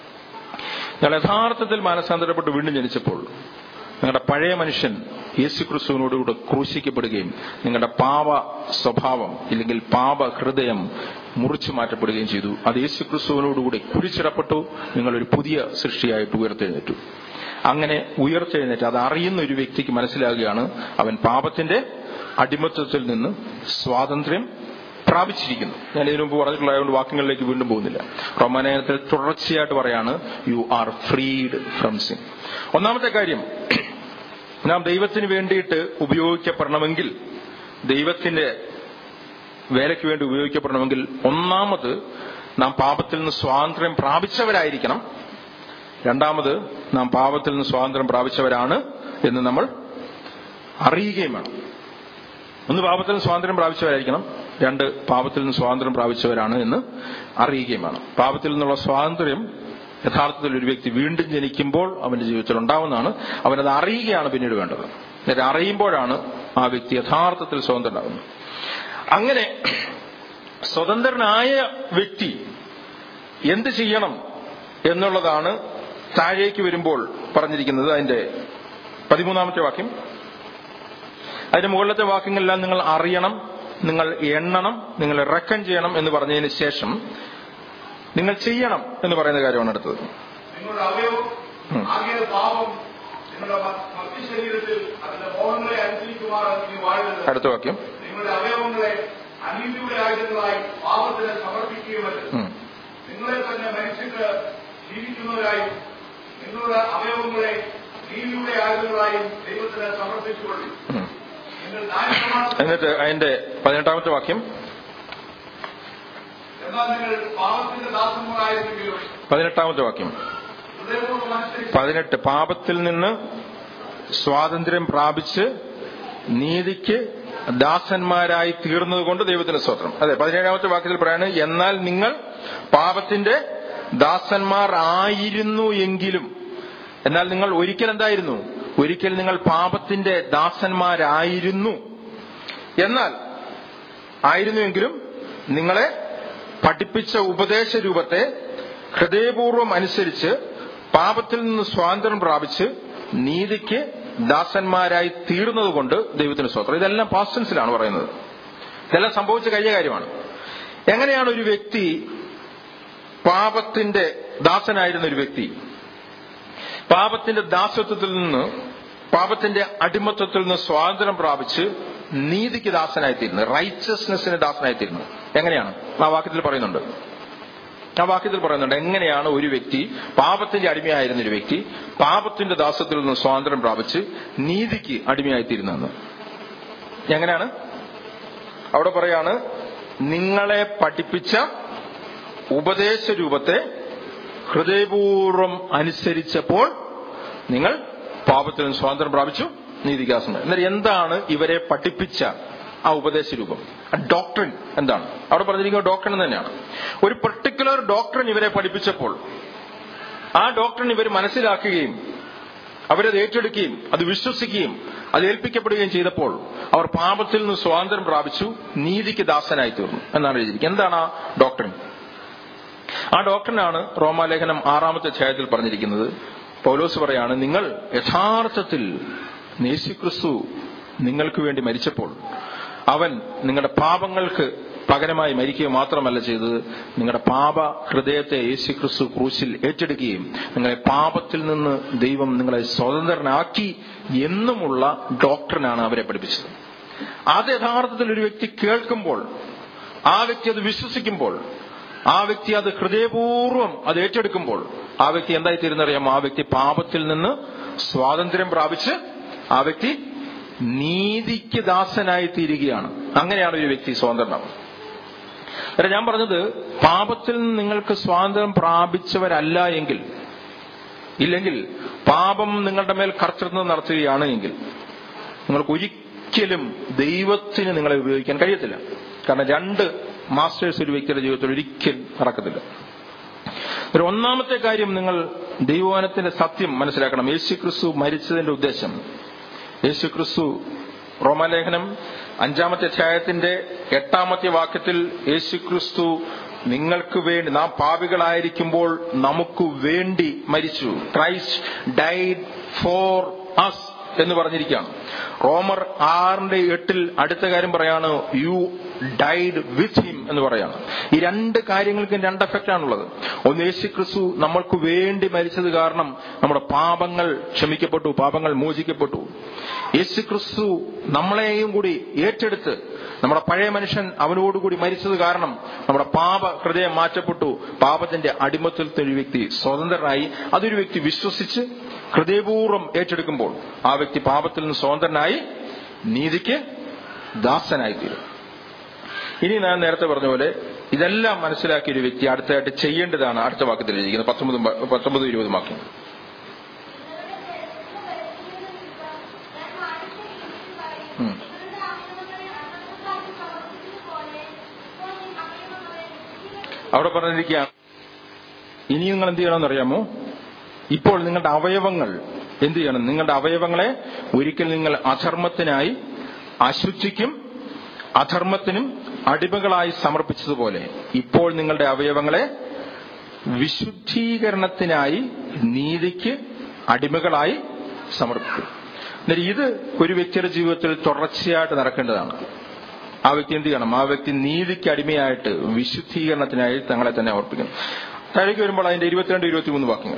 നിങ്ങൾ യഥാർത്ഥത്തിൽ മാനസാന്തരപ്പെട്ട് വീണ്ടും ജനിച്ചപ്പോൾ നിങ്ങളുടെ പഴയ മനുഷ്യൻ യേശു ക്രിസ്തുവിനോടുകൂടെ ക്രൂശിക്കപ്പെടുകയും നിങ്ങളുടെ പാപ സ്വഭാവം ഇല്ലെങ്കിൽ പാപ ഹൃദയം മുറിച്ചു മാറ്റപ്പെടുകയും ചെയ്തു അത് യേശു ക്രിസ്തുവിനോടുകൂടി കുരിച്ചിടപ്പെട്ടു നിങ്ങളൊരു പുതിയ സൃഷ്ടിയായിട്ട് ഉയർത്തെഴുന്നേറ്റു അങ്ങനെ ഉയർത്തെഴുന്നേറ്റ് അത് അറിയുന്ന ഒരു വ്യക്തിക്ക് മനസ്സിലാകുകയാണ് അവൻ പാപത്തിന്റെ അടിമത്വത്തിൽ നിന്ന് സ്വാതന്ത്ര്യം പ്രാപിച്ചിരിക്കുന്നു ഞാൻ ഇതിനു മുമ്പ് പറഞ്ഞിട്ടുള്ളതുകൊണ്ട് വാക്യങ്ങളിലേക്ക് വീണ്ടും പോകുന്നില്ല റോമാനയനത്തിൽ തുടർച്ചയായിട്ട് പറയാണ് you are freed from sin ഒന്നാമത്തെ കാര്യം നാം ദൈവത്തിന് വേണ്ടിയിട്ട് ഉപയോഗിക്കപ്പെടണമെങ്കിൽ ദൈവത്തിന്റെ വേലയ്ക്ക് വേണ്ടി ഉപയോഗിക്കപ്പെടണമെങ്കിൽ ഒന്നാമത് നാം പാപത്തിൽ നിന്ന് സ്വാതന്ത്ര്യം പ്രാപിച്ചവരായിരിക്കണം രണ്ടാമത് നാം പാപത്തിൽ നിന്ന് സ്വാതന്ത്ര്യം പ്രാപിച്ചവരാണ് എന്ന് നമ്മൾ അറിയുകയും വേണം ഒന്ന് പാപത്തിൽ നിന്ന് സ്വാതന്ത്ര്യം പ്രാപിച്ചവരായിരിക്കണം രണ്ട് പാപത്തിൽ നിന്ന് സ്വാതന്ത്ര്യം പ്രാപിച്ചവരാണ് എന്ന് അറിയുകയും വേണം പാപത്തിൽ നിന്നുള്ള സ്വാതന്ത്ര്യം യഥാർത്ഥത്തിൽ ഒരു വ്യക്തി വീണ്ടും ജനിക്കുമ്പോൾ അവന്റെ ജീവിതത്തിൽ ഉണ്ടാവുന്നതാണ് അവനത് അറിയുകയാണ് പിന്നീട് വേണ്ടത് എന്നിട്ട് അറിയുമ്പോഴാണ് ആ വ്യക്തി യഥാർത്ഥത്തിൽ സ്വതന്ത്രനാകുന്നത് അങ്ങനെ സ്വതന്ത്രനായ വ്യക്തി എന്ത് ചെയ്യണം എന്നുള്ളതാണ് താഴേക്ക് വരുമ്പോൾ പറഞ്ഞിരിക്കുന്നത് അതിന്റെ പതിമൂന്നാമത്തെ വാക്യം അതിന്റെ മുകളിലത്തെ വാക്യങ്ങളെല്ലാം നിങ്ങൾ അറിയണം നിങ്ങൾ എണ്ണണം നിങ്ങൾ റെക്കൺ ചെയ്യണം എന്ന് പറഞ്ഞതിന് ശേഷം നിങ്ങൾ ചെയ്യണം എന്ന് പറയുന്ന കാര്യമാണ് അടുത്തത് നിങ്ങളുടെ അവയവം ആകിയ പാപം നിങ്ങളുടെ ഭക്തി ശരീരത്തിൽ അതിന്റെ മോഹങ്ങളെ അനുസരിക്കുമാർ നീ വാഴുന്നത് അടുത്ത വാക്യം നിങ്ങളുടെ അവയവങ്ങളെ അനീതിയുടെ ആയുധങ്ങളായി പാപത്തിന് സമർപ്പിക്കുകയുമല്ല ഉം. നിങ്ങളെ തന്നെ മനുഷ്യർക്ക് ജീവിക്കുന്നവരായും നിങ്ങളുടെ അവയവങ്ങളെ നീതിയുടെ ആയുധങ്ങളായും ദൈവത്തിന് സമർപ്പിച്ചുകൊള്ളു ഉം. നിങ്ങൾ ന്യായപ്രമാണം എന്നിട്ട് അതിന്റെ പതിനെട്ടാമത്തെ വാക്യം എന്നാൽ നിങ്ങൾ പാപത്തിന്റെ ദാസന്മാരായിരുന്നെങ്കിലും പതിനെട്ടാമത്തെ വാക്യം ഹൃദയപൂർവ്വം അനുസരിച്ച് പതിനെട്ട് പാപത്തിൽ നിന്ന് സ്വാതന്ത്ര്യം പ്രാപിച്ച് നീതിക്ക് ദാസന്മാരായി തീർന്നതുകൊണ്ട് ദൈവത്തിന് സ്തോത്രം അതെ പതിനേഴാമത്തെ വാക്യത്തിൽ പറയാണ് എന്നാൽ നിങ്ങൾ പാപത്തിന്റെ ദാസന്മാർ ആയിരുന്നു എങ്കിലും എന്നാൽ നിങ്ങൾ ഒരിക്കൽ എന്തായിരുന്നു ഒരിക്കൽ നിങ്ങൾ പാപത്തിന്റെ ദാസന്മാരായിരുന്നു എന്നാൽ ആയിരുന്നുവെങ്കിലും നിങ്ങളെ പഠിപ്പിച്ച ഉപദേശ രൂപത്തെ ഹൃദയപൂർവ്വം അനുസരിച്ച് പാപത്തിൽ നിന്ന് സ്വാതന്ത്ര്യം പ്രാപിച്ച് നീതിക്ക് ദാസന്മാരായി തീർന്നതുകൊണ്ട് ദൈവത്തിന് സ്വത്രം ഇതെല്ലാം പാസ്റ്റൻസിലാണ് പറയുന്നത് ഇതെല്ലാം സംഭവിച്ച കഴിഞ്ഞ കാര്യമാണ് എങ്ങനെയാണ് ഒരു വ്യക്തി പാപത്തിന്റെ ദാസനായിരുന്ന ഒരു വ്യക്തി പാപത്തിന്റെ ദാസത്വത്തിൽ നിന്ന് പാപത്തിന്റെ അടിമത്വത്തിൽ നിന്ന് സ്വാതന്ത്ര്യം പ്രാപിച്ച് നീതിക്ക് ദാസനായിത്തീരുന്നത് റൈച്ചസ്നെസ്സിന് ദാസനായിത്തീരുന്നത് എങ്ങനെയാണ് ആ വാക്യത്തിൽ പറയുന്നുണ്ട് ആ വാക്യത്തിൽ പറയുന്നുണ്ട് എങ്ങനെയാണ് ഒരു വ്യക്തി പാപത്തിന്റെ അടിമയായിരുന്ന ഒരു വ്യക്തി പാപത്തിന്റെ ദാസത്തിൽ നിന്ന് സ്വാതന്ത്ര്യം പ്രാപിച്ച് നീതിക്ക് അടിമയായിത്തീരുന്നതെന്ന് എങ്ങനെയാണ് അവിടെ പറയാണ് നിങ്ങളെ പഠിപ്പിച്ച ഉപദേശ രൂപത്തെ ഹൃദയപൂർവ്വം അനുസരിച്ചപ്പോൾ നിങ്ങൾ പാപത്തിൽ നിന്ന് സ്വാതന്ത്ര്യം പ്രാപിച്ചു നീതികാസനം എന്നാൽ എന്താണ് ഇവരെ പഠിപ്പിച്ച ആ ഉപദേശ രൂപം ഡോക്ടറിൻ എന്താണ് അവിടെ പറഞ്ഞിരിക്കുന്ന ഡോക്ടറിൻ തന്നെയാണ് ഒരു പെർട്ടിക്കുലർ ഡോക്ടറിൻ ഇവരെ പഠിപ്പിച്ചപ്പോൾ ആ ഡോക്ടറിൻ ഇവർ മനസ്സിലാക്കുകയും അവരത് ഏറ്റെടുക്കുകയും അത് വിശ്വസിക്കുകയും അത് ഏൽപ്പിക്കപ്പെടുകയും ചെയ്തപ്പോൾ അവർ പാപത്തിൽ നിന്ന് സ്വാതന്ത്ര്യം പ്രാപിച്ചു നീതിക്ക് ദാസനായി തീർന്നു എന്നാണ് എഴുതിയിരിക്കുന്നത് എന്താണ് ആ ഡോക്ടറിൻ ആ ഡോക്ടറിനാണ് റോമാലേഖനം ആറാമത്തെ അധ്യായത്തിൽ പറഞ്ഞിരിക്കുന്നത് പൗലോസ് പറയാണ് നിങ്ങൾ യഥാർത്ഥത്തിൽ യേശുക്രിസ്തു നിങ്ങൾക്ക് വേണ്ടി മരിച്ചപ്പോൾ അവൻ നിങ്ങളുടെ പാപങ്ങൾക്ക് പകരമായി മരിക്കുക മാത്രമല്ല ചെയ്തത് നിങ്ങളുടെ പാപ ഹൃദയത്തെ യേശുക്രിസ്തു ക്രൂശിൽ ഏറ്റെടുക്കുകയും നിങ്ങളെ പാപത്തിൽ നിന്ന് ദൈവം നിങ്ങളെ സ്വതന്ത്രനാക്കി എന്നുമുള്ള ഡോക്ടറിനാണ് അവരെ പഠിപ്പിച്ചത് അത് യഥാർത്ഥത്തിൽ ഒരു വ്യക്തി കേൾക്കുമ്പോൾ ആ വ്യക്തി അത് വിശ്വസിക്കുമ്പോൾ ആ വ്യക്തി അത് ഹൃദയപൂർവ്വം അത് ഏറ്റെടുക്കുമ്പോൾ ആ വ്യക്തി എന്തായി തീരുന്നറിയാമോ ആ വ്യക്തി പാപത്തിൽ നിന്ന് സ്വാതന്ത്ര്യം പ്രാപിച്ച് ആ വ്യക്തി നീതിക്ക് ദാസനായി തീരുകയാണ് അങ്ങനെയാണ് ഒരു വ്യക്തി സ്വതന്ത്രനാവുന്നത് അല്ല ഞാൻ പറഞ്ഞത് പാപത്തിൽ നിന്ന് നിങ്ങൾക്ക് സ്വാതന്ത്ര്യം പ്രാപിച്ചവരല്ല എങ്കിൽ ഇല്ലെങ്കിൽ പാപം നിങ്ങളുടെ മേൽ കർത്തൃത്വം നടത്തുകയാണ് എങ്കിൽ നിങ്ങൾക്ക് ഒരിക്കലും ദൈവത്തിന് നിങ്ങളെ ഉപയോഗിക്കാൻ കഴിയത്തില്ല കാരണം രണ്ട് മാസ്റ്റേഴ്സ് ഒരു വ്യക്തിയുടെ ജീവിതത്തിൽ ഒരിക്കലും നടക്കത്തില്ല ഒരു ഒന്നാമത്തെ കാര്യം നിങ്ങൾ ദൈവവനത്തിന്റെ സത്യം മനസ്സിലാക്കണം യേശു ക്രിസ്തു മരിച്ചതിന്റെ ഉദ്ദേശം യേശു ക്രിസ്തു റോമാലേഖനം അഞ്ചാമത്തെ അധ്യായത്തിന്റെ എട്ടാമത്തെ വാക്യത്തിൽ യേശു ക്രിസ്തു നിങ്ങൾക്ക് വേണ്ടി നാം പാപികളായിരിക്കുമ്പോൾ നമുക്ക് വേണ്ടി മരിച്ചു ക്രൈസ്റ്റ് ഡൈഡ് ഫോർ അസ് എന്ന് പറഞ്ഞിരിക്കുകയാണ് റോമർ ആറിന്റെ എട്ടിൽ അടുത്ത കാര്യം പറയാണ് യു ഡൈഡ് വിത്ത് ഹിം എന്ന് പറയാണ് ഈ രണ്ട് കാര്യങ്ങൾക്കും രണ്ട് എഫക്റ്റ് ആണുള്ളത് ഒന്ന് യേശു ക്രിസ്തു നമ്മൾക്ക് വേണ്ടി മരിച്ചത് കാരണം നമ്മുടെ പാപങ്ങൾ ക്ഷമിക്കപ്പെട്ടു പാപങ്ങൾ മോചിക്കപ്പെട്ടു യേശു ക്രിസ്തു നമ്മളെയും കൂടി ഏറ്റെടുത്ത് നമ്മുടെ പഴയ മനുഷ്യൻ അവനോടുകൂടി മരിച്ചത് കാരണം നമ്മുടെ പാപ ഹൃദയം മാറ്റപ്പെട്ടു പാപത്തിന്റെ അടിമത്തിൽ ഒരു വ്യക്തി സ്വതന്ത്രനായി അതൊരു വ്യക്തി വിശ്വസിച്ച് ഹൃദയപൂർവ്വം ഏറ്റെടുക്കുമ്പോൾ ആ വ്യക്തി പാപത്തിൽ നിന്ന് സ്വതന്ത്രനായി നീതിക്ക് ദാസനായി തീരും ഇനി ഞാൻ നേരത്തെ പറഞ്ഞ പോലെ ഇതെല്ലാം മനസ്സിലാക്കിയ ഒരു വ്യക്തി അടുത്തായിട്ട് ചെയ്യേണ്ടതാണ് അടുത്ത വാക്യത്തിൽ എഴുതിയിരിക്കുന്നത് പത്തൊമ്പതും പത്തൊമ്പതും ഇരുപതും വാക്യം ഉം. അവിടെ പറഞ്ഞിരിക്കുകയാണ് ഇനി നിങ്ങൾ എന്ത് ചെയ്യണമെന്ന് അറിയാമോ ഇപ്പോൾ നിങ്ങളുടെ അവയവങ്ങൾ എന്ത് ചെയ്യണം നിങ്ങളുടെ അവയവങ്ങളെ ഒരിക്കൽ നിങ്ങൾ അധർമ്മത്തിനായി അശുചിക്കും അധർമ്മത്തിനും അടിമകളായി സമർപ്പിച്ചതുപോലെ ഇപ്പോൾ നിങ്ങളുടെ അവയവങ്ങളെ വിശുദ്ധീകരണത്തിനായി നീതിക്ക് അടിമകളായി സമർപ്പിക്കും എന്നിട്ട് ഇത് ഒരു വ്യക്തിയുടെ ജീവിതത്തിൽ തുടർച്ചയായിട്ട് നടക്കേണ്ടതാണ് ആ വ്യക്തി എന്ത് ചെയ്യണം ആ വ്യക്തി നീതിക്ക് അടിമയായിട്ട് വിശുദ്ധീകരണത്തിനായി തങ്ങളെ തന്നെ അർപ്പിക്കണം താഴേക്ക് വരുമ്പോൾ അതിന്റെ ഇരുപത്തിരണ്ട് ഇരുപത്തിമൂന്ന് വാക്യങ്ങൾ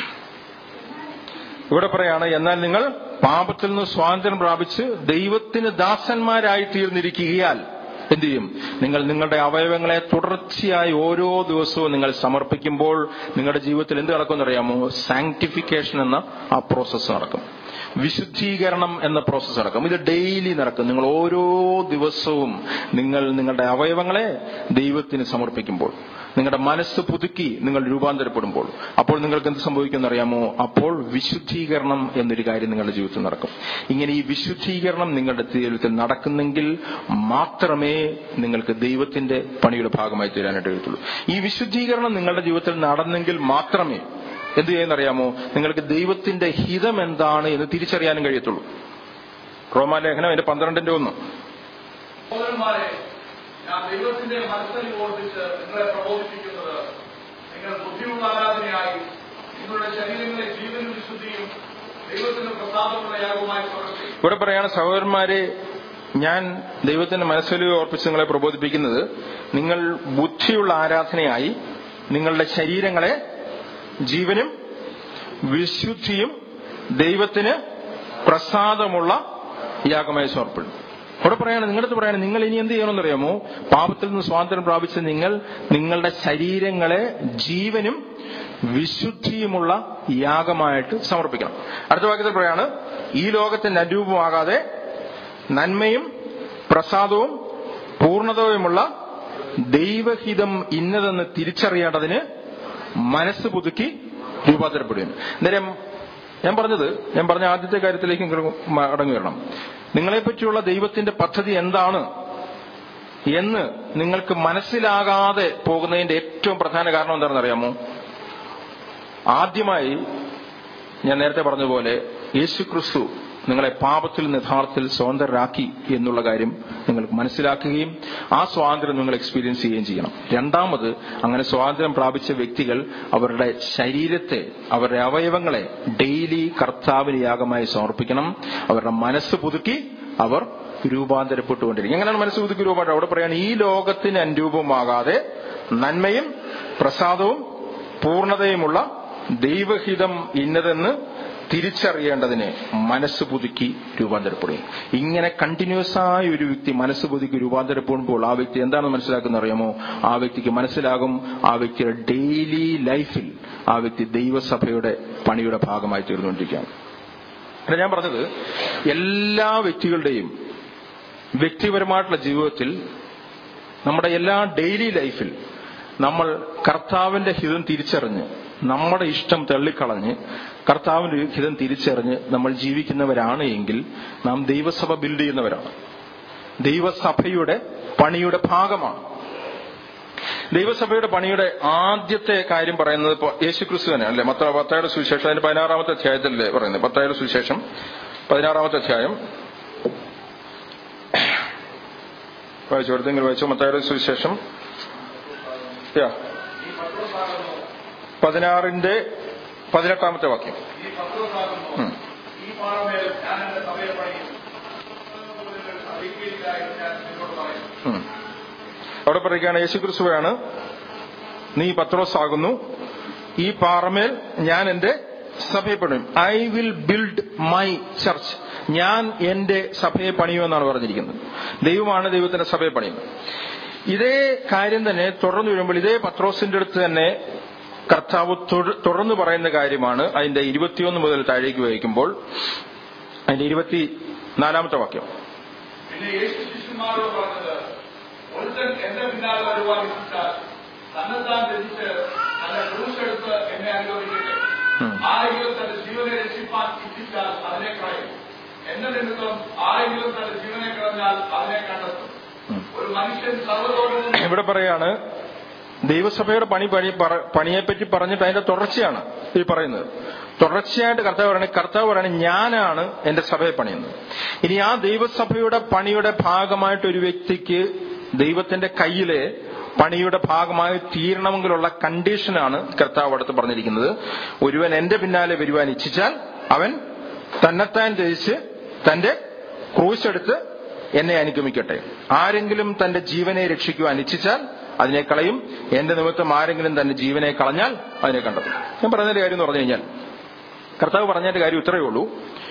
ഇവിടെ പറയാണ് എന്നാൽ നിങ്ങൾ പാപത്തിൽ നിന്ന് സ്വാതന്ത്ര്യം പ്രാപിച്ച് ദൈവത്തിന് ദാസന്മാരായി തീർന്നിരിക്കുകയാൽ എന്ത് ചെയ്യും നിങ്ങൾ നിങ്ങളുടെ അവയവങ്ങളെ തുടർച്ചയായി ഓരോ ദിവസവും നിങ്ങൾ സമർപ്പിക്കുമ്പോൾ നിങ്ങളുടെ ജീവിതത്തിൽ എന്ത് നടക്കുമെന്ന് അറിയാമോ സാങ്ക്ടിഫിക്കേഷൻ എന്ന ആ പ്രോസസ്സ് നടക്കും വിശുദ്ധീകരണം എന്ന പ്രോസസ്സ് നടക്കും ഇത് ഡെയിലി നടക്കും നിങ്ങൾ ഓരോ ദിവസവും നിങ്ങൾ നിങ്ങളുടെ അവയവങ്ങളെ ദൈവത്തിന് സമർപ്പിക്കുമ്പോൾ നിങ്ങളുടെ മനസ്സ് പുതുക്കി നിങ്ങൾ രൂപാന്തരപ്പെടുമ്പോൾ അപ്പോൾ നിങ്ങൾക്ക് എന്ത് സംഭവിക്കുമെന്ന് അറിയാമോ അപ്പോൾ വിശുദ്ധീകരണം എന്നൊരു കാര്യം നിങ്ങളുടെ ജീവിതത്തിൽ നടക്കും ഇങ്ങനെ ഈ വിശുദ്ധീകരണം നിങ്ങളുടെ ജീവിതത്തിൽ നടക്കുന്നെങ്കിൽ മാത്രമേ നിങ്ങൾക്ക് ദൈവത്തിന്റെ പണിയുടെ ഭാഗമായി തീരാനായിട്ട് കഴിയത്തുള്ളൂ ഈ വിശുദ്ധീകരണം നിങ്ങളുടെ ജീവിതത്തിൽ നടന്നെങ്കിൽ മാത്രമേ എന്ത് ചെയ്യുന്നറിയാമോ നിങ്ങൾക്ക് ദൈവത്തിന്റെ ഹിതം എന്താണ് എന്ന് തിരിച്ചറിയാനും കഴിയത്തുള്ളൂ റോമാലേഖനം അതിന്റെ പന്ത്രണ്ടിന്റെ ഒന്ന് സഹോദരന്മാരെ ഞാൻ ദൈവത്തിന്റെ മനസ്സരി ഓർപ്പിച്ച് നിങ്ങളെ പ്രബോധിപ്പിക്കുന്നത് നിങ്ങൾ ബുദ്ധിയുള്ള ആരാധനയായി നിങ്ങളുടെ ശരീരങ്ങളെ ജീവനും വിശുദ്ധിയും ദൈവത്തിന്റെ പ്രസാദമുള്ള യാഗവുമായി സമർപ്പിക്കും ഇവിടെ പറയാണ് സഹോദരന്മാരെ ഞാൻ ദൈവത്തിന്റെ മനസ്സിൽ ഓർപ്പിച്ച് നിങ്ങളെ പ്രബോധിപ്പിക്കുന്നത് നിങ്ങൾ ബുദ്ധിയുള്ള ആരാധനയായി നിങ്ങളുടെ ശരീരങ്ങളെ ജീവനും വിശുദ്ധിയും ദൈവത്തിന് പ്രസാദമുള്ള യാഗമായി സമർപ്പെടും അവിടെ പറയാണ് നിങ്ങളുടെ പറയാണ് നിങ്ങൾ ഇനി എന്ത് ചെയ്യണമെന്ന് അറിയാമോ പാപത്തിൽ നിന്ന് സ്വാതന്ത്ര്യം പ്രാപിച്ച നിങ്ങൾ നിങ്ങളുടെ ശരീരങ്ങളെ ജീവനും വിശുദ്ധിയുമുള്ള യാഗമായിട്ട് സമർപ്പിക്കണം അടുത്ത വാക്യത്തിൽ പറയാണ് ഈ ലോകത്തിന്റെ അനുരൂപമാകാതെ നന്മയും പ്രസാദവും പൂർണ്ണതയുമുള്ള ദൈവഹിതം ഇന്നതെന്ന് തിരിച്ചറിയേണ്ടതിന് മനസ്സ് പുതുക്കി രൂപാന്തരപ്പെടുകയും അന്നേരം ഞാൻ പറഞ്ഞത് ഞാൻ പറഞ്ഞ ആദ്യത്തെ കാര്യത്തിലേക്ക് നിങ്ങൾ മടങ്ങി വരണം നിങ്ങളെപ്പറ്റിയുള്ള ദൈവത്തിന്റെ പദ്ധതി എന്താണ് എന്ന് നിങ്ങൾക്ക് മനസ്സിലാകാതെ പോകുന്നതിന്റെ ഏറ്റവും പ്രധാന കാരണം എന്താണെന്ന് അറിയാമോ ആദ്യമായി ഞാൻ നേരത്തെ പറഞ്ഞതുപോലെ യേശു ക്രിസ്തു നിങ്ങളെ പാപത്തിൽ നിന്ന് യഥാർത്ഥത്തിൽ സ്വതന്ത്രരാക്കി എന്നുള്ള കാര്യം നിങ്ങൾക്ക് മനസ്സിലാക്കുകയും ആ സ്വാതന്ത്ര്യം നിങ്ങൾ എക്സ്പീരിയൻസ് ചെയ്യുകയും ചെയ്യണം രണ്ടാമത് അങ്ങനെ സ്വാതന്ത്ര്യം പ്രാപിച്ച വ്യക്തികൾ അവരുടെ ശരീരത്തെ അവരുടെ അവയവങ്ങളെ ഡെയിലി കർത്താവിന് യാഗമായി സമർപ്പിക്കണം അവരുടെ മനസ്സ് പുതുക്കി അവർ രൂപാന്തരപ്പെട്ടുകൊണ്ടിരിക്കും എങ്ങനെയാണ് മനസ്സ് പുതുക്കി രൂപാന്തരം അവിടെ പറയാണ് ഈ ലോകത്തിന് അനുരൂപമാകാതെ നന്മയും പ്രസാദവും പൂർണ്ണതയുമുള്ള ദൈവഹിതം ഇന്നതെന്ന് തിരിച്ചറിയേണ്ടതിന് മനസ്സ് പുതുക്കി രൂപാന്തരപ്പെടും ഇങ്ങനെ കണ്ടിന്യൂസ് ആയ ഒരു വ്യക്തി മനസ്സ് പുതുക്കി രൂപാന്തരപ്പെടുമ്പോൾ ആ വ്യക്തി എന്താണെന്ന് മനസ്സിലാക്കുന്ന അറിയാമോ ആ വ്യക്തിക്ക് മനസ്സിലാകും ആ വ്യക്തിയുടെ ഡെയിലി ലൈഫിൽ ആ വ്യക്തി ദൈവസഭയുടെ പണിയുടെ ഭാഗമായി തീർന്നുകൊണ്ടിരിക്കുകയാണ് പിന്നെ ഞാൻ പറഞ്ഞത് എല്ലാ വ്യക്തികളുടെയും വ്യക്തിപരമായിട്ടുള്ള ജീവിതത്തിൽ നമ്മുടെ എല്ലാ ഡെയിലി ലൈഫിൽ നമ്മൾ കർത്താവിന്റെ ഹിതം തിരിച്ചറിഞ്ഞ് നമ്മുടെ ഇഷ്ടം തള്ളിക്കളഞ്ഞ് കർത്താവിന്റെ ഹിതം തിരിച്ചറിഞ്ഞ് നമ്മൾ ജീവിക്കുന്നവരാണ് എങ്കിൽ നാം ദൈവസഭ ബിൽഡ് ചെയ്യുന്നവരാണ് ദൈവസഭയുടെ പണിയുടെ ഭാഗമാണ് ദൈവസഭയുടെ പണിയുടെ ആദ്യത്തെ കാര്യം പറയുന്നത് ഇപ്പൊ യേശുക്രിസ്തു തന്നെ അല്ലെ മത്ത പത്തായുടെ സുവിശേഷം അതിന്റെ പതിനാറാമത്തെ അധ്യായത്തിലല്ലേ പറയുന്നത് പത്തായുടെ സുവിശേഷം പതിനാറാമത്തെ അധ്യായം വായിച്ചു എടുത്തെങ്കിൽ വായിച്ചു മത്തായുടെ സുവിശേഷം യാ പതിനാറിന്റെ പതിനെട്ടാമത്തെ വാക്യം ഈ പത്രോസാകുന്നു ഉം. ഈ പാറമേൽ ഞാൻ എന്റെ സഭയെ പണിയും അറിയിക്കില്ല എന്ന് ഞാൻ നിന്നോട് പറയുന്നു ഉം. അവിടെ പറയുകയാണ് യേശുക്രിസ്തുവാണ് നീ പത്രോസ് ആകുന്നു ഈ പാറമേൽ ഞാൻ എന്റെ സഭയെ പണിയും I will build my church ഞാൻ എന്റെ സഭയെ പണിയുമെന്നാണ് പറഞ്ഞിരിക്കുന്നത് ദൈവമാണ് ദൈവത്തിന്റെ സഭയെ പണിയുന്നത് ഇതേ കാര്യം തന്നെ തുടർന്ന് വരുമ്പോൾ ഇതേ പത്രോസിന്റെ അടുത്ത് തന്നെ കർത്താവ് തുട- തുടർന്ന് പറയുന്ന കാര്യമാണ് അതിന്റെ ഇരുപത്തിയൊന്ന് മുതൽ താഴേക്ക് വഹിക്കുമ്പോൾ അതിന്റെ ഇരുപത്തി നാലാമത്തെ വാക്യം പിന്നെ യേശു ശിഷ്യന്മാരോട് പറഞ്ഞത് ഒരുത്തൻ എന്റെ പിന്നാലെ വരുവാൻ ഇച്ഛിച്ചാൽ തന്നെത്താൻ രചിച്ച് തന്റെ ക്രൂശെടുത്ത് എന്നെ അനുഭവിക്കട്ടെ ഉം. ആരെങ്കിലും തന്റെ ജീവനെ രക്ഷിപ്പാൻ ഇച്ഛിച്ചാൽ അതിനെ കളയും എന്റെ നിമിത്തം ആരെങ്കിലും തന്റെ ജീവനെ കളഞ്ഞാൽ അതിനെ കണ്ടെത്തും ഉം. ഒരു മനുഷ്യൻ സർവ്വതോടൊപ്പം ഇവിടെ പറയാണ് ദൈവസഭയുടെ പണി പണി പറ- പണിയെപ്പറ്റി പറഞ്ഞിട്ട് അതിന്റെ തുടർച്ചയാണ് ഈ പറയുന്നത് തുടർച്ചയായിട്ട് കർത്താവ് പറയണേ കർത്താവ് പറയണേ ഞാനാണ് എന്റെ സഭയെ പണിയുന്നത് ഇനി ആ ദൈവസഭയുടെ പണിയുടെ ഭാഗമായിട്ട് ഒരു വ്യക്തിക്ക് ദൈവത്തിന്റെ കയ്യിലെ പണിയുടെ ഭാഗമായി തീരണമെങ്കിലുള്ള കണ്ടീഷനാണ് കർത്താവ് അടുത്ത് പറഞ്ഞിരിക്കുന്നത് ഒരുവൻ എന്റെ പിന്നാലെ വരുവാൻ ഇച്ഛിച്ചാൽ അവൻ തന്നെത്താൻ ത്യജിച്ച് തന്റെ ക്രൂശ് എടുത്ത് എന്നെ അനുഗമിക്കട്ടെ ആരെങ്കിലും തന്റെ ജീവനെ രക്ഷിക്കുവാൻ ഇച്ഛിച്ചാൽ അതിനെ കളയും എന്റെ നിമിത്തം ആരെങ്കിലും തന്റെ ജീവനെ കളഞ്ഞാൽ അതിനെ കണ്ടെത്തും ഞാൻ പറഞ്ഞതിന്റെ കാര്യം എന്ന് പറഞ്ഞു കഴിഞ്ഞാൽ കർത്താവ് പറഞ്ഞതിന്റെ കാര്യം ഇത്രയേ ഉള്ളൂ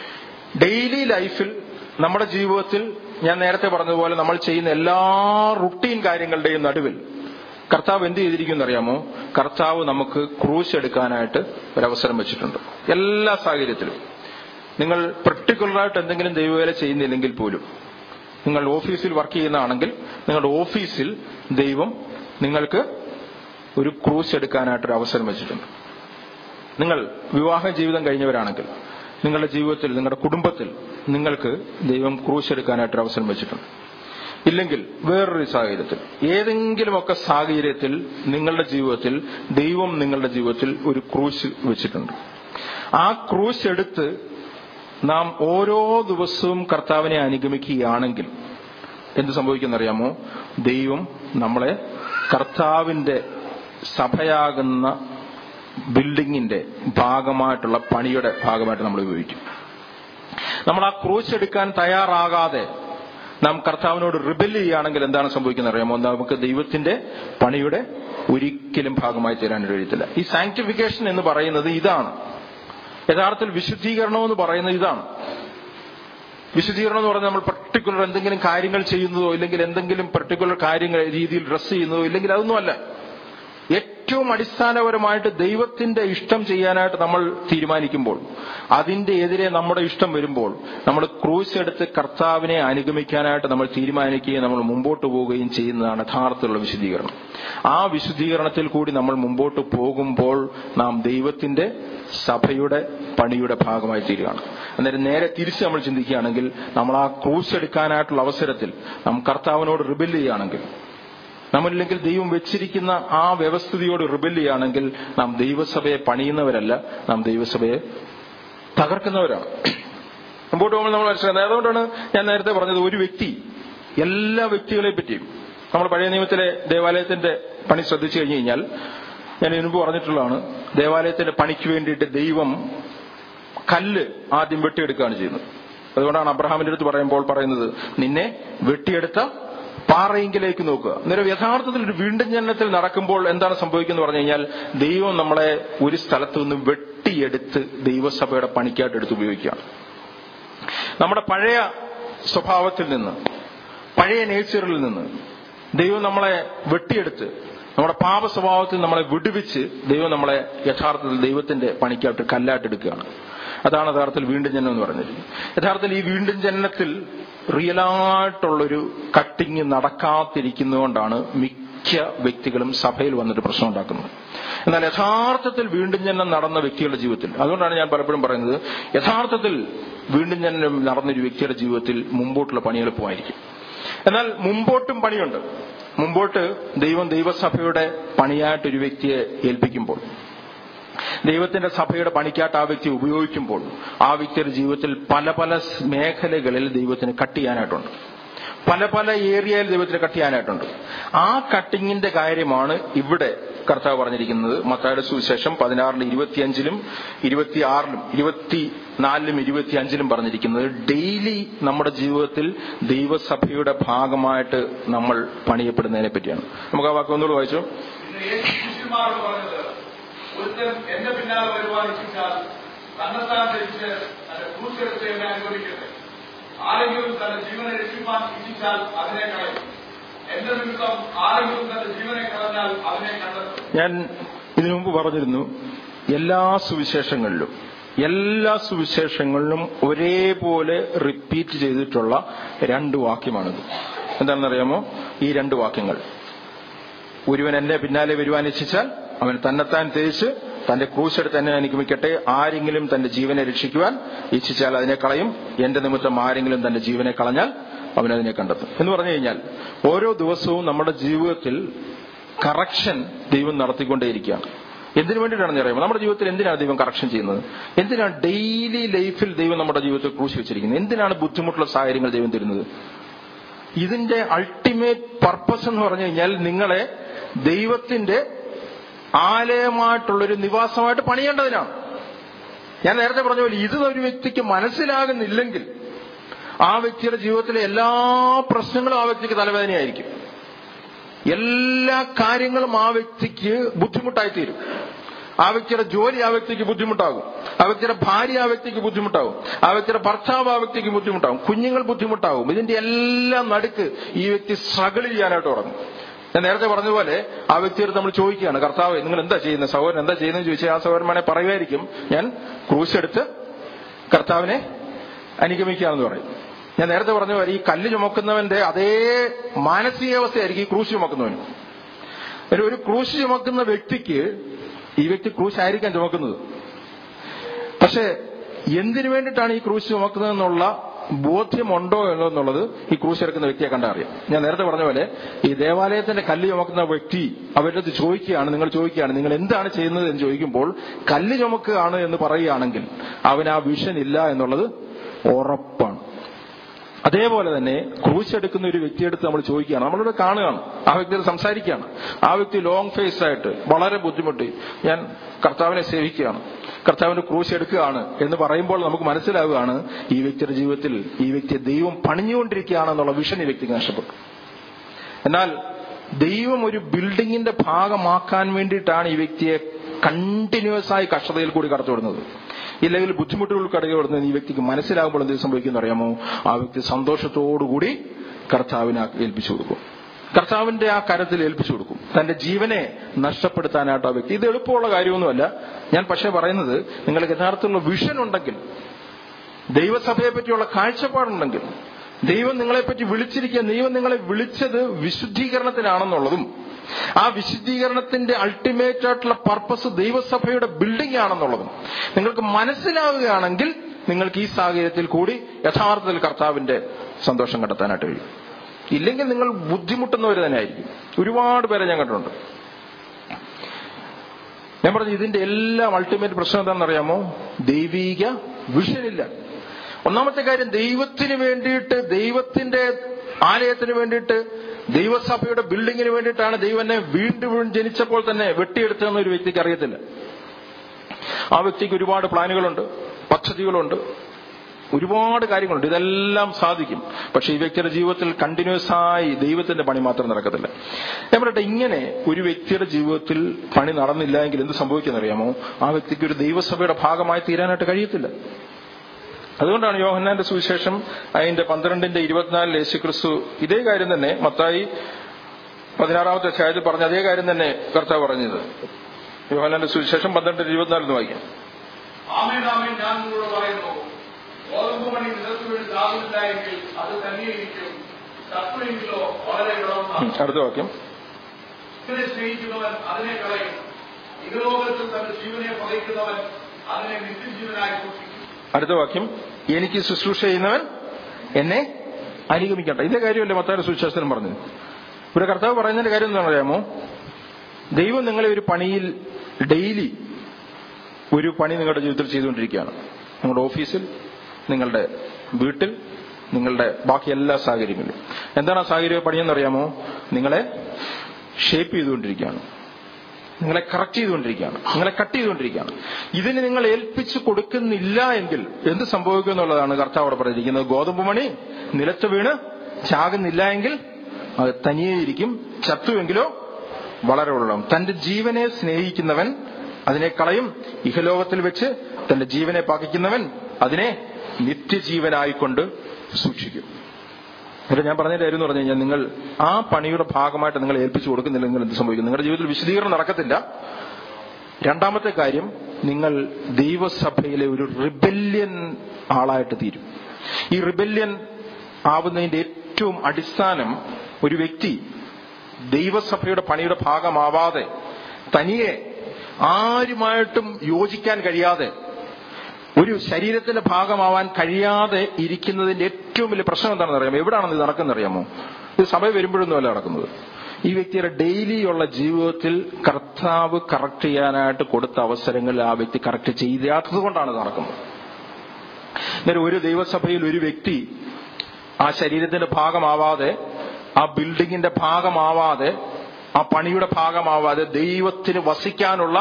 ഡെയിലി ലൈഫിൽ നമ്മുടെ ജീവിതത്തിൽ ഞാൻ നേരത്തെ പറഞ്ഞതുപോലെ നമ്മൾ ചെയ്യുന്ന എല്ലാ റുട്ടീൻ കാര്യങ്ങളുടെയും നടുവിൽ കർത്താവ് എന്ത് ചെയ്തിരിക്കും അറിയാമോ കർത്താവ് നമുക്ക് ക്രൂശ് എടുക്കാനായിട്ട് ഒരവസരം വെച്ചിട്ടുണ്ട് എല്ലാ സാഹചര്യത്തിലും നിങ്ങൾ പെർട്ടിക്കുലറായിട്ട് എന്തെങ്കിലും ദൈവവേല ചെയ്യുന്നില്ലെങ്കിൽ പോലും നിങ്ങൾ ഓഫീസിൽ വർക്ക് ചെയ്യുന്നതാണെങ്കിൽ നിങ്ങളുടെ ഓഫീസിൽ ദൈവം നിങ്ങൾക്ക് ഒരു ക്രൂസ് എടുക്കാനായിട്ടൊരു അവസരം വെച്ചിട്ടുണ്ട് നിങ്ങൾ വിവാഹ ജീവിതം കഴിഞ്ഞവരാണെങ്കിൽ നിങ്ങളുടെ ജീവിതത്തിൽ നിങ്ങളുടെ കുടുംബത്തിൽ നിങ്ങൾക്ക് ദൈവം ക്രൂശ് എടുക്കാനായിട്ടൊരു അവസരം വെച്ചിട്ടുണ്ട് ഇല്ലെങ്കിൽ വേറൊരു സാഹചര്യത്തിൽ ഏതെങ്കിലുമൊക്കെ സാഹചര്യത്തിൽ നിങ്ങളുടെ ജീവിതത്തിൽ ദൈവം നിങ്ങളുടെ ജീവിതത്തിൽ ഒരു ക്രൂശ് വെച്ചിട്ടുണ്ട് ആ ക്രൂശ് എടുത്ത് നാം ഓരോ ദിവസവും കർത്താവിനെ അനുഗമിക്കുകയാണെങ്കിൽ എന്ത് സംഭവിക്കുന്നറിയാമോ ദൈവം നമ്മളെ കർത്താവിന്റെ സഭയാകുന്ന ബിൽഡിങ്ങിന്റെ ഭാഗമായിട്ടുള്ള പണിയുടെ ഭാഗമായിട്ട് നമ്മൾ ഉപയോഗിക്കും നമ്മൾ ആ ക്രൂശ് എടുക്കാൻ തയ്യാറാകാതെ നാം കർത്താവിനോട് റിബൽ ചെയ്യുകയാണെങ്കിൽ എന്താണ് സംഭവിക്കുന്നത് അറിയാമോ നമുക്ക് ദൈവത്തിന്റെ പണിയുടെ ഒരിക്കലും ഭാഗമായി തീരാൻ കഴിയത്തില്ല ഈ സാങ്ക്ടിഫിക്കേഷൻ എന്ന് പറയുന്നത് ഇതാണ് യഥാർത്ഥത്തിൽ വിശുദ്ധീകരണം എന്ന് പറയുന്നത് ഇതാണ് വിശുദ്ധീകരണം എന്ന് പറഞ്ഞാൽ നമ്മൾ പർട്ടിക്കുലർ എന്തെങ്കിലും കാര്യങ്ങൾ ചെയ്യുന്നതോ ഇല്ലെങ്കിൽ എന്തെങ്കിലും പർട്ടിക്കുലർ കാര്യങ്ങൾ രീതിയിൽ ഡ്രസ് ചെയ്യുന്നതോ ഇല്ലെങ്കിൽ അതൊന്നുമല്ല ഏറ്റവും ഏറ്റവും അടിസ്ഥാനപരമായിട്ട് ദൈവത്തിന്റെ ഇഷ്ടം ചെയ്യാനായിട്ട് നമ്മൾ തീരുമാനിക്കുമ്പോൾ അതിന്റെ എതിരെ നമ്മുടെ ഇഷ്ടം വരുമ്പോൾ നമ്മൾ ക്രൂസ് എടുത്ത് കർത്താവിനെ അനുഗമിക്കാനായിട്ട് നമ്മൾ തീരുമാനിക്കുകയും നമ്മൾ മുമ്പോട്ട് പോവുകയും ചെയ്യുന്നതാണ് യഥാർത്ഥത്തിലുള്ള വിശദീകരണം ആ വിശുദ്ധീകരണത്തിൽ കൂടി നമ്മൾ മുമ്പോട്ട് പോകുമ്പോൾ നാം ദൈവത്തിന്റെ സഭയുടെ പണിയുടെ ഭാഗമായി തീരുകയാണ് അന്നേരം നേരെ തിരിച്ച് നമ്മൾ ചിന്തിക്കുകയാണെങ്കിൽ നമ്മൾ ആ ക്രൂസ് എടുക്കാനായിട്ടുള്ള അവസരത്തിൽ നാം കർത്താവിനോട് റിബൽ ചെയ്യുകയാണെങ്കിൽ നമ്മളില്ലെങ്കിൽ ദൈവം വെച്ചിരിക്കുന്ന ആ വ്യവസ്ഥിതിയോട് റിബൽ ചെയ്യുകയാണെങ്കിൽ നാം ദൈവസഭയെ പണിയുന്നവരല്ല നാം ദൈവസഭയെ തകർക്കുന്നവരാണ് മുമ്പോട്ട് പോകുമ്പോൾ നമ്മൾ മനസ്സിലാക്കുന്നത് അതുകൊണ്ടാണ് ഞാൻ നേരത്തെ പറഞ്ഞത് ഒരു വ്യക്തി എല്ലാ വ്യക്തികളെ പറ്റിയും നമ്മൾ പഴയ നിയമത്തിലെ ദേവാലയത്തിന്റെ പണി ശ്രദ്ധിച്ചു കഴിഞ്ഞു കഴിഞ്ഞാൽ ഞാൻ മുൻപ് പറഞ്ഞിട്ടുള്ളതാണ് ദേവാലയത്തിന്റെ പണിക്ക് വേണ്ടിയിട്ട് ദൈവം കല്ല് ആദ്യം വെട്ടിയെടുക്കുകയാണ് ചെയ്യുന്നത് അതുകൊണ്ടാണ് അബ്രഹാമിന്റെ അടുത്ത് പറയുമ്പോൾ പറയുന്നത് നിന്നെ വെട്ടിയെടുത്ത പാറയെങ്കിലേക്ക് നോക്കുക അന്നേരം യഥാർത്ഥത്തിൽ ഒരു വീണ്ടും ജനനത്തിൽ നടക്കുമ്പോൾ എന്താണ് സംഭവിക്കുന്നത് പറഞ്ഞു കഴിഞ്ഞാൽ ദൈവം നമ്മളെ ഒരു സ്ഥലത്ത് നിന്ന് വെട്ടിയെടുത്ത് ദൈവസഭയുടെ പണിക്കായിട്ട് എടുത്ത് ഉപയോഗിക്കുകയാണ് നമ്മുടെ പഴയ സ്വഭാവത്തിൽ നിന്ന് പഴയ നേച്ചറിൽ നിന്ന് ദൈവം നമ്മളെ വെട്ടിയെടുത്ത് നമ്മുടെ പാപ സ്വഭാവത്തിൽ നമ്മളെ വിടുവിച്ച് ദൈവം നമ്മളെ യഥാർത്ഥത്തിൽ ദൈവത്തിന്റെ പണിക്കായിട്ട് കല്ലായിട്ട് എടുക്കുകയാണ് അതാണ് യഥാർത്ഥത്തിൽ വീണ്ടും ജനനം എന്ന് പറഞ്ഞത് യഥാർത്ഥത്തിൽ ഈ വീണ്ടും ജനനത്തിൽ റിയലായിട്ടുള്ളൊരു കട്ടിങ് നടക്കാതിരിക്കുന്നതുകൊണ്ടാണ് മിക്ക വ്യക്തികളും സഭയിൽ വന്നിട്ട് പ്രശ്നം ഉണ്ടാക്കുന്നത് എന്നാൽ യഥാർത്ഥത്തിൽ വീണ്ടും ജനനം നടന്ന വ്യക്തികളുടെ ജീവിതത്തിൽ അതുകൊണ്ടാണ് ഞാൻ പലപ്പോഴും പറയുന്നത് യഥാർത്ഥത്തിൽ വീണ്ടും ജനനം നടന്നൊരു വ്യക്തിയുടെ ജീവിതത്തിൽ മുമ്പോട്ടുള്ള പണി എളുപ്പമായിരിക്കും എന്നാൽ മുമ്പോട്ടും പണിയുണ്ട് മുമ്പോട്ട് ദൈവം ദൈവസഭയുടെ പണിയായിട്ട് ഒരു വ്യക്തിയെ ഏൽപ്പിക്കുമ്പോൾ ദൈവത്തിന്റെ സഭയുടെ പണിക്കായിട്ട് ആ വ്യക്തി ഉപയോഗിക്കുമ്പോൾ ആ വ്യക്തിയുടെ ജീവിതത്തിൽ പല പല മേഖലകളിൽ ദൈവത്തിന് കട്ട് ചെയ്യാനായിട്ടുണ്ട് പല പല ഏരിയയിൽ ദൈവത്തിന് കട്ട് ചെയ്യാനായിട്ടുണ്ട് ആ കട്ടിങ്ങിന്റെ കാര്യമാണ് ഇവിടെ കർത്താവ് പറഞ്ഞിരിക്കുന്നത് മത്തായുടെ സുവിശേഷം പതിനാറിന് ഇരുപത്തിയഞ്ചിലും ഇരുപത്തിയാറിലും ഇരുപത്തിനാലിലും ഇരുപത്തിയഞ്ചിലും പറഞ്ഞിരിക്കുന്നത് ഡെയിലി നമ്മുടെ ജീവിതത്തിൽ ദൈവസഭയുടെ ഭാഗമായിട്ട് നമ്മൾ പണിയപ്പെടുന്നതിനെ പറ്റിയാണ് നമുക്ക് ആ വാക്ക് ഒന്നുകൂടെ വായിച്ചു പിന്നെ യേശു ശിഷ്യന്മാരോട് പറഞ്ഞത് ഒരുത്തൻ എന്റെ പിന്നാലെ വരുവാൻ ഇച്ഛിച്ചാൽ തന്നെത്താൻ ധരിച്ച് തന്റെ ക്രൂശെടുത്ത് എന്നെ അനുഭവിക്കട്ടെ ആരെങ്കിലും തന്റെ ജീവനെ രക്ഷിപ്പാൻ ഇച്ഛിച്ചാൽ അതിനെ കളയും എന്റെ നിമിത്തം ആരെങ്കിലും തന്റെ ജീവനെ കളഞ്ഞാൽ അതിനെ കണ്ടെത്തും ഞാൻ ഇതിനു മുമ്പ് പറഞ്ഞിരുന്നു എല്ലാ സുവിശേഷങ്ങളിലും എല്ലാ സുവിശേഷങ്ങളിലും ഒരേപോലെ റിപ്പീറ്റ് ചെയ്തിട്ടുള്ള രണ്ട് വാക്യമാണിത് എന്താണെന്നറിയാമോ ഈ രണ്ട് വാക്യങ്ങൾ ഒരുവൻ എന്റെ പിന്നാലെ വരുവാൻ ഇച്ഛിച്ചാൽ അവൻ തന്നെത്താൻ തേച്ച് തന്റെ ക്രൂശെടുത്ത് തന്നെ അനുഗമിക്കട്ടെ ആരെങ്കിലും തന്റെ ജീവനെ രക്ഷിക്കുവാൻ ഇച്ഛിച്ചാൽ അതിനെ കളയും എന്റെ നിമിത്തം ആരെങ്കിലും തന്റെ ജീവനെ കളഞ്ഞാൽ അവൻ അതിനെ കണ്ടെത്തും എന്ന് പറഞ്ഞു കഴിഞ്ഞാൽ ഓരോ ദിവസവും നമ്മുടെ ജീവിതത്തിൽ കറക്ഷൻ ദൈവം നടത്തിക്കൊണ്ടേയിരിക്കുകയാണ് എന്തിനു വേണ്ടിയിട്ടാണെന്ന് അറിയാമോ നമ്മുടെ ജീവിതത്തിൽ എന്തിനാണ് ദൈവം കറക്ഷൻ ചെയ്യുന്നത് എന്തിനാണ് ഡെയിലി ലൈഫിൽ ദൈവം നമ്മുടെ ജീവിതത്തിൽ ക്രൂശി വെച്ചിരിക്കുന്നത് എന്തിനാണ് ബുദ്ധിമുട്ടുള്ള സാഹചര്യങ്ങൾ ദൈവം തരുന്നത് ഇതിന്റെ അൾട്ടിമേറ്റ് പർപ്പസ് എന്ന് പറഞ്ഞു കഴിഞ്ഞാൽ നിങ്ങളെ ദൈവത്തിന്റെ ആലയമായിട്ടുള്ളൊരു നിവാസമായിട്ട് പണിയേണ്ടതിനാണ് ഞാൻ നേരത്തെ പറഞ്ഞ പോലെ ഇത് ഒരു വ്യക്തിക്ക് മനസ്സിലാകുന്നില്ലെങ്കിൽ ആ വ്യക്തിയുടെ ജീവിതത്തിലെ എല്ലാ പ്രശ്നങ്ങളും ആ വ്യക്തിക്ക് തലവേദനയായിരിക്കും എല്ലാ കാര്യങ്ങളും ആ വ്യക്തിക്ക് ബുദ്ധിമുട്ടായി തീരും ആ വ്യക്തിയുടെ ജോലി ആ വ്യക്തിക്ക് ബുദ്ധിമുട്ടാകും ആ വ്യക്തിയുടെ ഭാര്യ ആ വ്യക്തിക്ക് ബുദ്ധിമുട്ടാകും ആ വ്യക്തിയുടെ ഭർത്താവ് ആ വ്യക്തിക്ക് ബുദ്ധിമുട്ടാകും കുഞ്ഞുങ്ങൾ ബുദ്ധിമുട്ടാകും ഇതിന്റെ എല്ലാം നടുക്ക് ഈ വ്യക്തി സ്ട്രഗിൾ ചെയ്യാനായിട്ട് തുടങ്ങും ഞാൻ നേരത്തെ പറഞ്ഞതുപോലെ ആ വ്യക്തിയോട് നമ്മൾ ചോദിക്കുകയാണ് കർത്താവ് നിങ്ങൾ എന്താ ചെയ്യുന്നത് സഹോദരൻ എന്താ ചെയ്യുന്നത് ചോദിച്ചാൽ ആ സഹോദരന്മാരെ പറയുമായിരിക്കും ഞാൻ ക്രൂശ് എടുത്ത് കർത്താവിനെ അനുഗമിക്കുകയാണെന്ന് പറയും ഞാൻ നേരത്തെ പറഞ്ഞ പോലെ ഈ കല്ല് ചുമക്കുന്നവന്റെ അതേ മാനസികാവസ്ഥയായിരിക്കും ഈ ക്രൂശ് ചുമക്കുന്നവന് ഒരു ഒരു ക്രൂശ് ചുമക്കുന്ന വ്യക്തിക്ക് ഈ വ്യക്തി ക്രൂശ് ആയിരിക്കാം ചുമക്കുന്നത് പക്ഷെ എന്തിനു വേണ്ടിയിട്ടാണ് ഈ ക്രൂശ് ചുമക്കുന്നതെന്നുള്ള ബോധ്യമുണ്ടോ എന്നുള്ളത് ഈ ക്രൂശ് എടുക്കുന്ന വ്യക്തിയെ കണ്ടറിയാം ഞാൻ നേരത്തെ പറഞ്ഞ പോലെ ഈ ദേവാലയത്തിന്റെ കല്ല് ചുമക്കുന്ന വ്യക്തി അവരുടെ അടുത്ത് ചോദിക്കുകയാണ് നിങ്ങൾ ചോദിക്കുകയാണ് നിങ്ങൾ എന്താണ് ചെയ്യുന്നത് എന്ന് ചോദിക്കുമ്പോൾ കല്ല് ചുമക്കുകയാണ് എന്ന് പറയുകയാണെങ്കിൽ അവന് ആ വിഷൻ ഇല്ല എന്നുള്ളത് ഉറപ്പാണ് അതേപോലെ തന്നെ ക്രൂശ് എടുക്കുന്ന ഒരു വ്യക്തിയെടുത്ത് നമ്മൾ ചോദിക്കുകയാണ് നമ്മളോട് കാണുകയാണ് ആ വ്യക്തിയോട് സംസാരിക്കുകയാണ് ആ വ്യക്തി ലോങ് ഫേസ് ആയിട്ട് വളരെ ബുദ്ധിമുട്ടി ഞാൻ കർത്താവിനെ സേവിക്കുകയാണ് കർത്താവിന്റെ ക്രൂശ് എടുക്കുകയാണ് എന്ന് പറയുമ്പോൾ നമുക്ക് മനസ്സിലാവുകയാണ് ഈ വ്യക്തിയുടെ ജീവിതത്തിൽ ഈ വ്യക്തിയെ ദൈവം പണിഞ്ഞുകൊണ്ടിരിക്കുകയാണെന്നുള്ള വിഷൻ ഈ വ്യക്തിക്ക് നഷ്ടപ്പെട്ടു എന്നാൽ ദൈവം ഒരു ബിൽഡിങ്ങിന്റെ ഭാഗമാക്കാൻ വേണ്ടിയിട്ടാണ് ഈ വ്യക്തിയെ കണ്ടിന്യൂസ് ആയി കഷ്ടതയിൽ കൂടി കടത്തിവിടുന്നത് ഇല്ലെങ്കിൽ ബുദ്ധിമുട്ടുകൾ കടത്തിവിടുന്നത് ഈ വ്യക്തിക്ക് മനസ്സിലാകുമ്പോൾ എന്ത് സംഭവിക്കുന്നു അറിയാമോ ആ വ്യക്തി സന്തോഷത്തോടുകൂടി കർത്താവിനെ ഏൽപ്പിച്ചു കൊടുക്കും കർത്താവിന്റെ ആ കരത്തിൽ ഏൽപ്പിച്ചു കൊടുക്കും തന്റെ ജീവനെ നഷ്ടപ്പെടുത്താനായിട്ട് ആ വ്യക്തി ഇത് എളുപ്പമുള്ള കാര്യമൊന്നുമല്ല ഞാൻ പക്ഷേ പറയുന്നത് നിങ്ങൾക്ക് യഥാർത്ഥമുള്ള വിഷൻ ഉണ്ടെങ്കിൽ ദൈവസഭയെ പറ്റിയുള്ള കാഴ്ചപ്പാടുണ്ടെങ്കിൽ ദൈവം നിങ്ങളെപ്പറ്റി വിളിച്ചിരിക്കുക ദൈവം നിങ്ങളെ വിളിച്ചത് വിശുദ്ധീകരണത്തിനാണെന്നുള്ളതും ആ വിശുദ്ധീകരണത്തിന്റെ അൾട്ടിമേറ്റ് ആയിട്ടുള്ള പർപ്പസ് ദൈവസഭയുടെ ബിൽഡിംഗ് ആണെന്നുള്ളതും നിങ്ങൾക്ക് മനസ്സിലാവുകയാണെങ്കിൽ നിങ്ങൾക്ക് ഈ സാഹചര്യത്തിൽ കൂടി യഥാർത്ഥത്തിൽ കർത്താവിന്റെ സന്തോഷം കണ്ടെത്താനായിട്ട് കഴിയും ഇല്ലെങ്കിൽ നിങ്ങൾ ബുദ്ധിമുട്ടുന്നവർ തന്നെ ആയിരിക്കും ഒരുപാട് പേരെ ഞാൻ കണ്ടിട്ടുണ്ട് ഞാൻ പറഞ്ഞു ഇതിന്റെ എല്ലാം അൾട്ടിമേറ്റ് പ്രശ്നം എന്താണെന്ന് അറിയാമോ ദൈവീക വിഷനില്ല ഒന്നാമത്തെ കാര്യം ദൈവത്തിന് വേണ്ടിയിട്ട് ദൈവത്തിന്റെ ആലയത്തിന് വേണ്ടിയിട്ട് ദൈവസഭയുടെ ബിൽഡിങ്ങിന് വേണ്ടിയിട്ടാണ് ദൈവം എന്നെ വീണ്ടും വീണ്ടും ജനിച്ചപ്പോൾ തന്നെ വെട്ടിയെടുത്തതെന്ന് ഒരു വ്യക്തിക്ക് അറിയത്തില്ല ആ വ്യക്തിക്ക് ഒരുപാട് പ്ലാനുകളുണ്ട് പദ്ധതികളുണ്ട് ഒരുപാട് കാര്യങ്ങളുണ്ട് ഇതെല്ലാം സാധിക്കും പക്ഷെ ഈ വ്യക്തിയുടെ ജീവിതത്തിൽ കണ്ടിന്യൂസ് ആയി ദൈവത്തിന്റെ പണി മാത്രം നടക്കത്തില്ല ഞാൻ പറയട്ടെ ഇങ്ങനെ ഒരു വ്യക്തിയുടെ ജീവിതത്തിൽ പണി നടന്നില്ല എങ്കിൽ എന്ത് സംഭവിക്കുന്നറിയാമോ ആ വ്യക്തിക്ക് ഒരു ദൈവസഭയുടെ ഭാഗമായി തീരാനായിട്ട് കഴിയത്തില്ല അതുകൊണ്ടാണ് യോഹന്നാന്റെ സുവിശേഷം അതിന്റെ പന്ത്രണ്ടിന്റെ ഇരുപത്തിനാലിൽ യേശുക്രിസ്തു ഇതേ കാര്യം തന്നെ മത്തായി പതിനാറാമത്തെ അധ്യായത്തിൽ പറഞ്ഞ അതേ കാര്യം തന്നെ കർത്താവ് പറഞ്ഞത് യോഹന്നാന്റെ സുവിശേഷം പന്ത്രണ്ടിന്റെ ഇരുപത്തിനാലിന് വായിക്കാം ആമേൻ ആമേൻ ഞാൻ നിങ്ങളോട് പറയുന്നു ഗോതമ്പ് മണി നിലത്ത് വീണ് ചാകുന്നില്ല എങ്കിൽ അത് തന്നെയിരിക്കും ചത്തുവെങ്കിലോ വളരെ ഉം, വിളവുണ്ടാകും അടുത്ത വാക്യം ഇതിനെ സ്നേഹിക്കുന്നവൻ അതിനെ കളയും ഇഹലോകത്തിൽ തന്റെ ജീവനെ പകയ്ക്കുന്നവൻ അതിനെ നിത്യജീവനായി സൂക്ഷിക്കും അടുത്ത വാക്യം എനിക്ക് ശുശ്രൂഷ ചെയ്യുന്നവൻ എന്നെ അനുഗമിക്കട്ടെ ഇതേ കാര്യമല്ലേ മത്തായുടെ സുവിശേഷത്തിനും പറഞ്ഞത് ഇവിടെ കർത്താവ് പറയുന്നതിന്റെ കാര്യം എന്താണെന്ന് അറിയാമോ ദൈവം നിങ്ങളെ ഒരു പണിയിൽ ഡെയിലി ഒരു പണി നിങ്ങളുടെ ജീവിതത്തിൽ ചെയ്തുകൊണ്ടിരിക്കുകയാണ് നിങ്ങളുടെ ഓഫീസിൽ നിങ്ങളുടെ വീട്ടിൽ നിങ്ങളുടെ ബാക്കി എല്ലാ സാഹചര്യങ്ങളിലും എന്താണ് ആ സാഹചര്യ പണിയെന്നറിയാമോ നിങ്ങളെ ഷേപ്പ് ചെയ്തുകൊണ്ടിരിക്കുകയാണ് നിങ്ങളെ കറക്റ്റ് ചെയ്തുകൊണ്ടിരിക്കുകയാണ് നിങ്ങളെ കട്ട് ചെയ്തുകൊണ്ടിരിക്കുകയാണ് ഇതിന് നിങ്ങൾ ഏൽപ്പിച്ചു കൊടുക്കുന്നില്ല എങ്കിൽ എന്ത് സംഭവിക്കും എന്നുള്ളതാണ് കർത്താവ് അവിടെ പറഞ്ഞിരിക്കുന്നത് ഗോതമ്പ് മണി നിലത്ത് വീണ് ചാകുന്നില്ല എങ്കിൽ അത് തനിയെയിരിക്കും ചത്തുവെങ്കിലോ വളരെ ഉള്ളം തന്റെ ജീവനെ സ്നേഹിക്കുന്നവൻ അതിനെ കളയും ഇഹലോകത്തിൽ വെച്ച് തന്റെ ജീവനെ പകയ്ക്കുന്നവൻ അതിനെ നിത്യജീവനായിക്കൊണ്ട് സൂക്ഷിക്കും എന്നിട്ട് ഞാൻ പറഞ്ഞതിന്റെ കാര്യം എന്ന് പറഞ്ഞു കഴിഞ്ഞാൽ നിങ്ങൾ ആ പണിയുടെ ഭാഗമായിട്ട് നിങ്ങൾ ഏൽപ്പിച്ചു കൊടുക്കുന്നില്ലെങ്കിൽ എന്ത് സംഭവിക്കും നിങ്ങളുടെ ജീവിതത്തിൽ വിശദീകരണം നടക്കത്തില്ല രണ്ടാമത്തെ കാര്യം നിങ്ങൾ ദൈവസഭയിലെ ഒരു റിബല്യൻ ആളായിട്ട് തീരും ഈ റിബല്യൻ ആവുന്നതിന്റെ ഏറ്റവും അടിസ്ഥാനം ഒരു വ്യക്തി ദൈവസഭയുടെ പണിയുടെ ഭാഗമാവാതെ തനിയെ ആരുമായിട്ടും യോജിക്കാൻ കഴിയാതെ ഒരു ശരീരത്തിന്റെ ഭാഗമാവാൻ കഴിയാതെ ഇരിക്കുന്നതിന്റെ ഏറ്റവും വലിയ പ്രശ്നം എന്താണെന്ന് അറിയാമോ എവിടാണെന്ന് ഇത് നടക്കുന്നത് അറിയാമോ ഇത് സഭ വരുമ്പോഴൊന്നുമല്ല നടക്കുന്നത് ഈ വ്യക്തിയുടെ ഡെയിലി ഉള്ള ജീവിതത്തിൽ കർത്താവ് കറക്റ്റ് ചെയ്യാനായിട്ട് കൊടുത്ത അവസരങ്ങളിൽ ആ വ്യക്തി കറക്റ്റ് ചെയ്യാത്തത് കൊണ്ടാണ് ഇത് നടക്കുന്നത് എന്നാൽ ഒരു ദൈവസഭയിൽ ഒരു വ്യക്തി ആ ശരീരത്തിന്റെ ഭാഗമാവാതെ ആ ബിൽഡിങ്ങിന്റെ ഭാഗമാവാതെ ആ പണിയുടെ ഭാഗമാവാതെ ദൈവത്തിന് വസിക്കാനുള്ള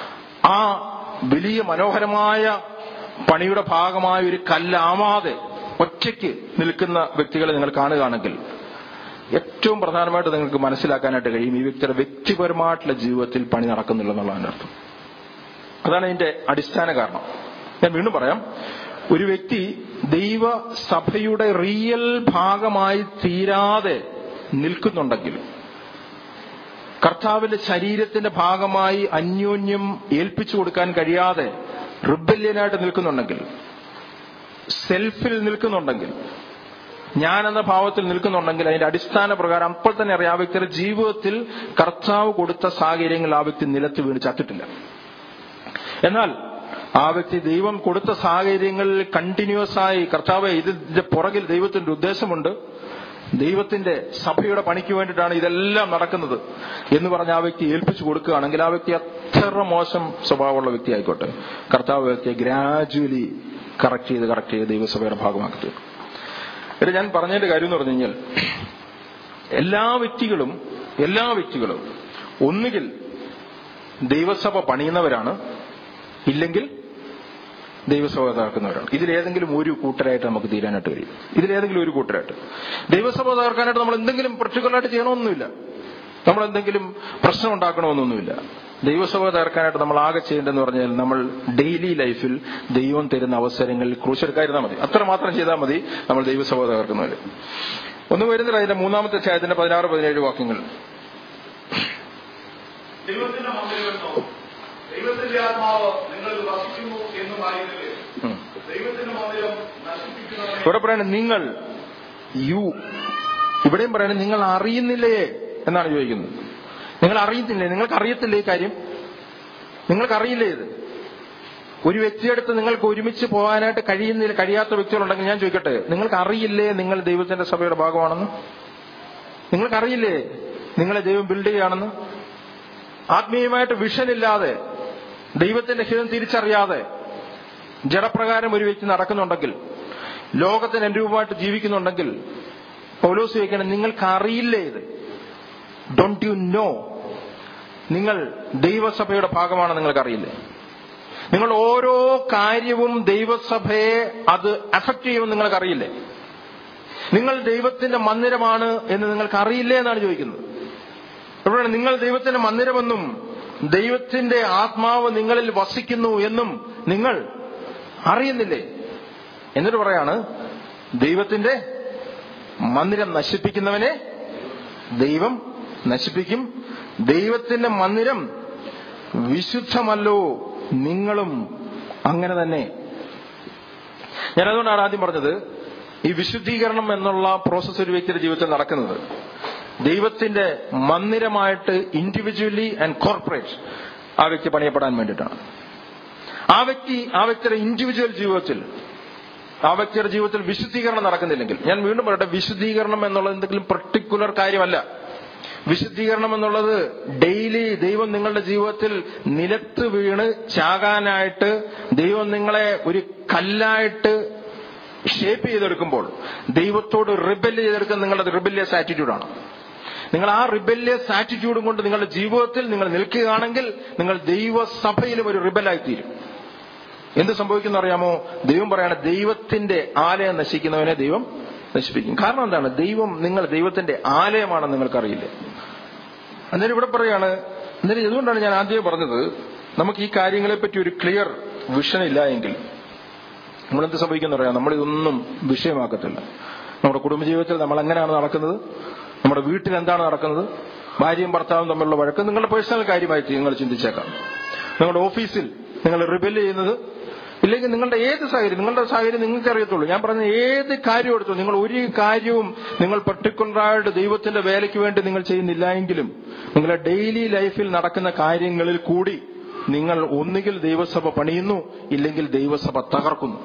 ആ വലിയ മനോഹരമായ പണിയുടെ ഭാഗമായ ഒരു കല്ലാവാതെ ഒറ്റയ്ക്ക് നിൽക്കുന്ന വ്യക്തികളെ നിങ്ങൾ കാണുകയാണെങ്കിൽ ഏറ്റവും പ്രധാനമായിട്ട് നിങ്ങൾക്ക് മനസ്സിലാക്കാനായിട്ട് കഴിയും ഈ വ്യക്തിയുടെ വ്യക്തിപരമായിട്ടുള്ള ജീവിതത്തിൽ പണി നടക്കുന്നില്ല എന്നുള്ളതിന്റെ അർത്ഥം അതാണ് ഇതിന്റെ അടിസ്ഥാന കാരണം ഞാൻ വീണ്ടും പറയാം ഒരു വ്യക്തി ദൈവസഭയുടെ റിയൽ ഭാഗമായി തീരാതെ നിൽക്കുന്നുണ്ടെങ്കിൽ കർത്താവിന്റെ ശരീരത്തിന്റെ ഭാഗമായി അന്യോന്യം ഏൽപ്പിച്ചു കൊടുക്കാൻ കഴിയാതെ റിബല്യനായിട്ട് നിൽക്കുന്നുണ്ടെങ്കിൽ സെൽഫിൽ നിൽക്കുന്നുണ്ടെങ്കിൽ ഞാൻ എന്ന ഭാവത്തിൽ നിൽക്കുന്നുണ്ടെങ്കിൽ അതിന്റെ അടിസ്ഥാന പ്രകാരം അപ്പോൾ തന്നെ അറിയാം ആ വ്യക്തിയുടെ ജീവിതത്തിൽ കർത്താവ് കൊടുത്ത സാഹചര്യങ്ങൾ ആ വ്യക്തി നിലത്ത് വീണ് ചത്തിട്ടില്ല എന്നാൽ ആ വ്യക്തി ദൈവം കൊടുത്ത സാഹചര്യങ്ങളിൽ കണ്ടിന്യൂസ് ആയി കർത്താവ് ഇതിന്റെ പുറകിൽ ദൈവത്തിന്റെ ഉദ്ദേശമുണ്ട് ദൈവത്തിന്റെ സഭയുടെ പണിക്ക് വേണ്ടിയിട്ടാണ് ഇതെല്ലാം നടക്കുന്നത് എന്ന് പറഞ്ഞ് ആ വ്യക്തി ഏൽപ്പിച്ചു കൊടുക്കുകയാണെങ്കിൽ ആ വ്യക്തി അത്ര മോശം സ്വഭാവമുള്ള വ്യക്തി ആയിക്കോട്ടെ കർത്താവ് വ്യക്തിയെ ഗ്രാജുവലി കറക്റ്റ് ചെയ്ത് കറക്റ്റ് ചെയ്ത് ദൈവസഭയുടെ ഭാഗമാക്കി തീർക്കും എന്നിട്ട് ഞാൻ പറഞ്ഞതിന്റെ കാര്യം എന്ന് പറഞ്ഞു കഴിഞ്ഞാൽ എല്ലാ വ്യക്തികളും എല്ലാ വ്യക്തികളും ഒന്നുകിൽ ദൈവസഭ പണിയുന്നവരാണ് ഇല്ലെങ്കിൽ ദൈവസഭ തകർക്കുന്നവരാണ് ഇതിലേതെങ്കിലും ഒരു കൂട്ടരായിട്ട് നമുക്ക് തീരാനായിട്ട് കഴിയും ഇതിലേതെങ്കിലും ഒരു കൂട്ടരായിട്ട് ദൈവസഭ തകർക്കാനായിട്ട് നമ്മൾ എന്തെങ്കിലും പർട്ടിക്കുലറായിട്ട് ചെയ്യണമെന്നൊന്നുമില്ല നമ്മൾ എന്തെങ്കിലും പ്രശ്നം ഉണ്ടാക്കണമെന്നൊന്നുമില്ല ദൈവസഭ തകർക്കാനായിട്ട് നമ്മൾ ആകെ ചെയ്യേണ്ടതെന്ന് പറഞ്ഞാൽ നമ്മൾ ഡെയിലി ലൈഫിൽ ദൈവം തരുന്ന അവസരങ്ങളിൽ ക്രൂശെടുക്കാതിരുന്നാൽ മതി അത്ര മാത്രം ചെയ്താൽ മതി നമ്മൾ ദൈവസഭ തകർക്കുന്നവര് ഒന്നും വരുന്നില്ല അതിന്റെ മൂന്നാമത്തെ അധ്യായത്തിന്റെ പതിനാറ് പതിനേഴ് വാക്യങ്ങൾ ദൈവത്തിന്റെ മന്ദിരമെന്നോ ദൈവത്തിന്റെ ആത്മാവ് നിങ്ങളിൽ വസിക്കുന്നു എന്നും അറിയുന്നില്ലേ ഉം. ദൈവത്തിന്റെ മന്ദിരം നശിപ്പിക്കുന്നവനെ ഇവിടെ പറയുന്നത് നിങ്ങൾ യു ഇവിടെയും പറയുന്നത് നിങ്ങൾ അറിയുന്നില്ലേ എന്നാണ് ചോദിക്കുന്നത് നിങ്ങൾ അറിയുന്നില്ലേ നിങ്ങൾക്ക് അറിയത്തില്ലേ ഈ കാര്യം നിങ്ങൾക്ക് അറിയില്ലേ ഇത് ഒരു വ്യക്തിയെടുത്ത് നിങ്ങൾക്ക് ഒരുമിച്ച് പോകാനായിട്ട് കഴിയുന്നില്ല കഴിയാത്ത വ്യക്തികളുണ്ടെങ്കിൽ ഞാൻ ചോദിക്കട്ടെ നിങ്ങൾക്ക് അറിയില്ലേ നിങ്ങൾ ദൈവത്തിന്റെ സഭയുടെ ഭാഗമാണെന്ന് നിങ്ങൾക്ക് അറിയില്ലേ നിങ്ങളെ ദൈവം ബിൽഡ് ചെയ്യുകയാണെന്ന് ആത്മീയമായിട്ട് വിഷൻ ഇല്ലാതെ ദൈവത്തിന്റെ ഹിതം തിരിച്ചറിയാതെ ജഡപ്രകാരം ഒരു വ്യക്തി നടക്കുന്നുണ്ടെങ്കിൽ ലോകത്തിന് അനുരൂപമായിട്ട് ജീവിക്കുന്നുണ്ടെങ്കിൽ പൗലോസ് ചോദിക്കണം നിങ്ങൾക്ക് അറിയില്ലേ ഇത് ഡോണ്ട് യു നോ നിങ്ങൾ ദൈവസഭയുടെ ഭാഗമാണ് നിങ്ങൾക്ക് അറിയില്ലേ നിങ്ങൾ ഓരോ കാര്യവും ദൈവസഭയെ അത് അഫക്ട് ചെയ്യുമെന്ന് നിങ്ങൾക്ക് അറിയില്ലേ നിങ്ങൾ ദൈവത്തിന്റെ മന്ദിരമാണ് എന്ന് നിങ്ങൾക്ക് അറിയില്ലേ എന്നാണ് ചോദിക്കുന്നത് ഇവിടെ നിങ്ങൾ ദൈവത്തിന്റെ മന്ദിരമെന്നും ദൈവത്തിന്റെ ആത്മാവ് നിങ്ങളിൽ വസിക്കുന്നു എന്നും നിങ്ങൾ അറിയുന്നില്ലേ എന്നിട്ട് പറയാണ് ദൈവത്തിന്റെ മന്ദിരം നശിപ്പിക്കുന്നവനെ ദൈവം നശിപ്പിക്കും ദൈവത്തിന്റെ മന്ദിരം വിശുദ്ധമല്ലോ നിങ്ങളും അങ്ങനെ തന്നെ ഞാൻ അതുകൊണ്ടാണ് ആദ്യം പറഞ്ഞത് ഈ വിശുദ്ധീകരണം എന്നുള്ള പ്രോസസ്സ് ഒരു വ്യക്തിയുടെ ജീവിതത്തിൽ നടക്കുന്നത് ദൈവത്തിന്റെ മന്ദിരമായിട്ട് ഇൻഡിവിജ്വലി ആൻഡ് കോർപ്പറേറ്റ് ആ വ്യക്തി പണിയപ്പെടാൻ വേണ്ടിയിട്ടാണ് ആ വ്യക്തി ആ വ്യക്തിയുടെ ഇൻഡിവിജ്വൽ ജീവിതത്തിൽ ആ വ്യക്തിയുടെ ജീവിതത്തിൽ വിശുദ്ധീകരണം നടക്കുന്നില്ലെങ്കിൽ ഞാൻ വീണ്ടും പറയട്ടെ വിശുദ്ധീകരണം എന്നുള്ളത് എന്തെങ്കിലും പെർട്ടിക്കുലർ കാര്യമല്ല വിശുദ്ധീകരണം എന്നുള്ളത് ഡെയിലി ദൈവം നിങ്ങളുടെ ജീവിതത്തിൽ നിലത്ത് വീണ് ചാകാനായിട്ട് ദൈവം നിങ്ങളെ ഒരു കല്ലായിട്ട് ഷേപ്പ് ചെയ്തെടുക്കുമ്പോൾ ദൈവത്തോട് റിബല് ചെയ്തെടുക്കുന്ന നിങ്ങളുടെ റിബല്യസ് ആറ്റിറ്റ്യൂഡാണ് നിങ്ങൾ ആ റിബല്യസ് ആറ്റിറ്റ്യൂഡും കൊണ്ട് നിങ്ങളുടെ ജീവിതത്തിൽ നിങ്ങൾ നിൽക്കുകയാണെങ്കിൽ നിങ്ങൾ ദൈവസഭയിലും ഒരു റിബലായിത്തീരും എന്ത് സംഭവിക്കുന്ന അറിയാമോ ദൈവം പറയാണ് ദൈവത്തിന്റെ ആലയം നശിക്കുന്നവനെ ദൈവം നശിപ്പിക്കും കാരണം എന്താണ് ദൈവം നിങ്ങൾ ദൈവത്തിന്റെ ആലയമാണെന്ന് നിങ്ങൾക്കറിയില്ലേ അന്നേരം ഇവിടെ പറയാണ് അന്നേരം ഇതുകൊണ്ടാണ് ഞാൻ ആദ്യമേ പറഞ്ഞത് നമുക്ക് ഈ കാര്യങ്ങളെ പറ്റി ഒരു ക്ലിയർ വിഷൻ ഇല്ല എങ്കിൽ നമ്മളെന്ത് സംഭവിക്കുന്ന പറയാം നമ്മളിതൊന്നും വിഷയമാക്കത്തില്ല നമ്മുടെ കുടുംബജീവിതത്തിൽ നമ്മൾ എങ്ങനെയാണ് നടക്കുന്നത് നമ്മുടെ വീട്ടിൽ എന്താണ് നടക്കുന്നത് ഭാര്യയും ഭർത്താവും തമ്മിലുള്ള വഴക്ക് നിങ്ങളുടെ പേഴ്സണൽ കാര്യമായിട്ട് നിങ്ങൾ ചിന്തിച്ചേക്കാം നിങ്ങളുടെ ഓഫീസിൽ നിങ്ങൾ റിബൽ ചെയ്യുന്നത് ഇല്ലെങ്കിൽ നിങ്ങളുടെ ഏത് സാഹചര്യം നിങ്ങളുടെ സാഹചര്യം നിങ്ങൾക്ക് അറിയത്തുള്ളൂ ഞാൻ പറഞ്ഞ ഏത് കാര്യം എടുത്തു നിങ്ങൾ ഒരു കാര്യവും നിങ്ങൾ പെർട്ടിക്കുലറായിട്ട് ദൈവത്തിന്റെ വേലയ്ക്ക് വേണ്ടി നിങ്ങൾ ചെയ്യുന്നില്ല എങ്കിലും നിങ്ങളുടെ ഡെയിലി ലൈഫിൽ നടക്കുന്ന കാര്യങ്ങളിൽ കൂടി നിങ്ങൾ ഒന്നുകിൽ ദൈവസഭ പണിയുന്നു ഇല്ലെങ്കിൽ ദൈവസഭ തകർക്കുന്നു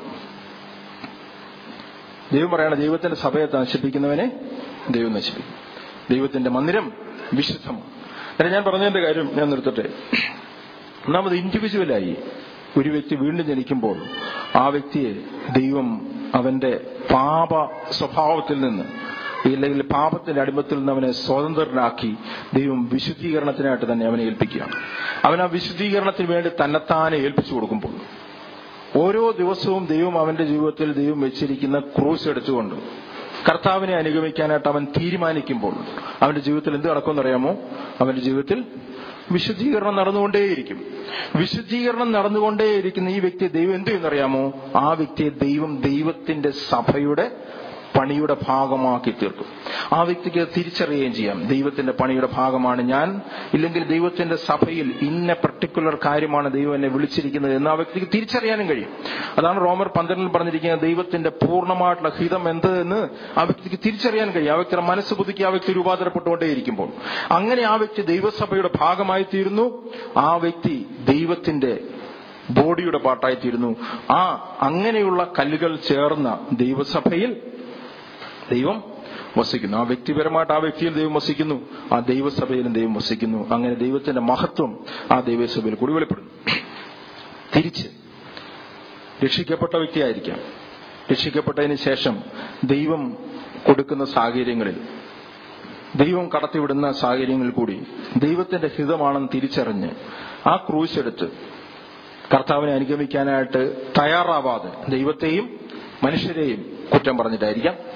ദൈവം പറയാണ് ദൈവത്തിന്റെ സഭയെ നശിപ്പിക്കുന്നവനെ ദൈവം നശിപ്പിക്കും ദൈവത്തിന്റെ മന്ദിരം വിശുദ്ധമാണ് അല്ല ഞാൻ പറഞ്ഞതിന്റെ കാര്യം ഞാൻ നിർത്തട്ടെ ഒന്നാമത് ഇൻഡിവിജ്വലായി ഒരു വ്യക്തി വീണ്ടും ജനിക്കുമ്പോൾ ആ വ്യക്തിയെ ദൈവം അവന്റെ പാപ സ്വഭാവത്തിൽ നിന്ന് ഇല്ലെങ്കിൽ പാപത്തിന്റെ അടിമത്തിൽ നിന്ന് അവനെ സ്വതന്ത്രനാക്കി ദൈവം വിശുദ്ധീകരണത്തിനായിട്ട് തന്നെ അവനെ ഏൽപ്പിക്കുകയാണ് അവൻ ആ വിശുദ്ധീകരണത്തിന് വേണ്ടി തന്നെത്താനെ ഏൽപ്പിച്ചു കൊടുക്കുമ്പോൾ ഓരോ ദിവസവും ദൈവം അവന്റെ ജീവിതത്തിൽ ദൈവം വെച്ചിരിക്കുന്ന ക്രൂസ് എടുത്തുകൊണ്ട് കർത്താവിനെ അനുഗമിക്കാനായിട്ട് അവൻ തീരുമാനിക്കുമ്പോൾ അവന്റെ ജീവിതത്തിൽ എന്ത് നടക്കുമെന്നറിയാമോ അവന്റെ ജീവിതത്തിൽ വിശുദ്ധീകരണം നടന്നുകൊണ്ടേയിരിക്കും വിശുദ്ധീകരണം നടന്നുകൊണ്ടേയിരിക്കുന്ന ഈ വ്യക്തിയെ ദൈവം എന്ത് ചെയ്യുന്നറിയാമോ ആ വ്യക്തിയെ ദൈവം ദൈവത്തിന്റെ സഭയുടെ പണിയുടെ ഭാഗമാക്കി തീർക്കും ആ വ്യക്തിക്ക് തിരിച്ചറിയുകയും ചെയ്യാം ദൈവത്തിന്റെ പണിയുടെ ഭാഗമാണ് ഞാൻ ഇല്ലെങ്കിൽ ദൈവത്തിന്റെ സഭയിൽ ഇന്ന പർട്ടിക്കുലർ കാര്യമാണ് ദൈവം എന്നെ വിളിച്ചിരിക്കുന്നത് എന്ന് ആ വ്യക്തിക്ക് തിരിച്ചറിയാനും കഴിയും അതാണ് റോമർ പന്ത്രണ്ടിൽ പറഞ്ഞിരിക്കുന്നത് ദൈവത്തിന്റെ പൂർണ്ണമായിട്ടുള്ള ഹിതം എന്ത് എന്ന് ആ വ്യക്തിക്ക് തിരിച്ചറിയാൻ കഴിയും ആ വ്യക്തിയുടെ മനസ്സ് പുതുക്കി ആ വ്യക്തി രൂപാന്തരപ്പെട്ടുകൊണ്ടേയിരിക്കുമ്പോൾ അങ്ങനെ ആ വ്യക്തി ദൈവസഭയുടെ ഭാഗമായി തീരുന്നു ആ വ്യക്തി ദൈവത്തിന്റെ ബോഡിയുടെ പാട്ടായിത്തീരുന്നു ആ അങ്ങനെയുള്ള കല്ലുകൾ ചേർന്ന ദൈവസഭയിൽ ദൈവം വസിക്കുന്നു ആ വ്യക്തിപരമായിട്ട് ആ വ്യക്തിയിൽ ദൈവം വസിക്കുന്നു ആ ദൈവസഭയിലും ദൈവം വസിക്കുന്നു അങ്ങനെ ദൈവത്തിന്റെ മഹത്വം ആ ദൈവസഭയിൽ കൂടി വെളിപ്പെടുന്നു തിരിച്ച് രക്ഷിക്കപ്പെട്ട വ്യക്തിയായിരിക്കാം രക്ഷിക്കപ്പെട്ടതിന് ശേഷം ദൈവം കൊടുക്കുന്ന സാഹചര്യങ്ങളിൽ ദൈവം കടത്തിവിടുന്ന സാഹചര്യങ്ങളിൽ കൂടി ദൈവത്തിന്റെ ഹിതമാണെന്ന് തിരിച്ചറിഞ്ഞ് ആ ക്രൂശ് എടുത്ത് കർത്താവിനെ അനുഗമിക്കാനായിട്ട് തയ്യാറാവാതെ ദൈവത്തെയും മനുഷ്യരെയും കുറ്റം പറഞ്ഞിട്ടായിരിക്കാം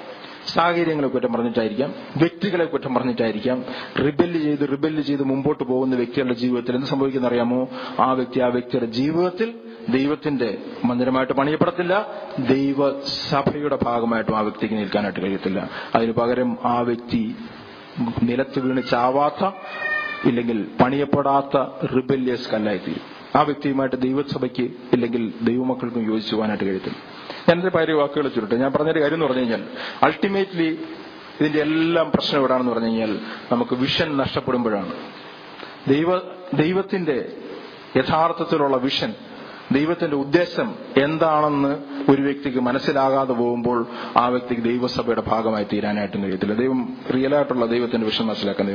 സാഹചര്യങ്ങളെ കുറ്റം പറഞ്ഞിട്ടായിരിക്കാം വ്യക്തികളെ കുറ്റം പറഞ്ഞിട്ടായിരിക്കാം റിബല്ല് ചെയ്ത് റിബല്ല് ചെയ്ത് മുമ്പോട്ട് പോകുന്ന വ്യക്തികളുടെ ജീവിതത്തിൽ എന്ത് സംഭവിക്കുന്ന അറിയാമോ ആ വ്യക്തി ആ വ്യക്തിയുടെ ജീവിതത്തിൽ ദൈവത്തിന്റെ മന്ദിരമായിട്ട് പണിയപ്പെടത്തില്ല ദൈവസഭയുടെ ഭാഗമായിട്ടും ആ വ്യക്തിക്ക് നിൽക്കാനായിട്ട് കഴിയത്തില്ല അതിനു പകരം ആ വ്യക്തി നിലത്ത് വീണ് ചാവാത്ത ഇല്ലെങ്കിൽ പണിയപ്പെടാത്ത റിബല്യസ് കല്ലായിത്തീരും ആ വ്യക്തിയുമായിട്ട് ദൈവസഭയ്ക്ക് ഇല്ലെങ്കിൽ ദൈവമക്കൾക്കും യോജിച്ചു പോകാനായിട്ട് കഴിയത്തില്ല ഞാൻ എന്റെ പല വാക്കുകൾ ചുരുട്ടെ ഞാൻ പറഞ്ഞൊരു കാര്യം എന്ന് പറഞ്ഞു കഴിഞ്ഞാൽ അൾട്ടിമേറ്റ്ലി ഇതിന്റെ എല്ലാം പ്രശ്നം എവിടാണെന്ന് പറഞ്ഞു കഴിഞ്ഞാൽ നമുക്ക് വിഷൻ നഷ്ടപ്പെടുമ്പോഴാണ് ദൈവ ദൈവത്തിന്റെ യഥാർത്ഥത്തിലുള്ള വിഷൻ ദൈവത്തിന്റെ ഉദ്ദേശം എന്താണെന്ന് ഒരു വ്യക്തിക്ക് മനസ്സിലാകാതെ പോകുമ്പോൾ ആ വ്യക്തിക്ക് ദൈവസഭയുടെ ഭാഗമായി തീരാനായിട്ടും കഴിയത്തില്ല ദൈവം റിയലായിട്ടുള്ള ദൈവത്തിന്റെ വിഷം മനസ്സിലാക്കാൻ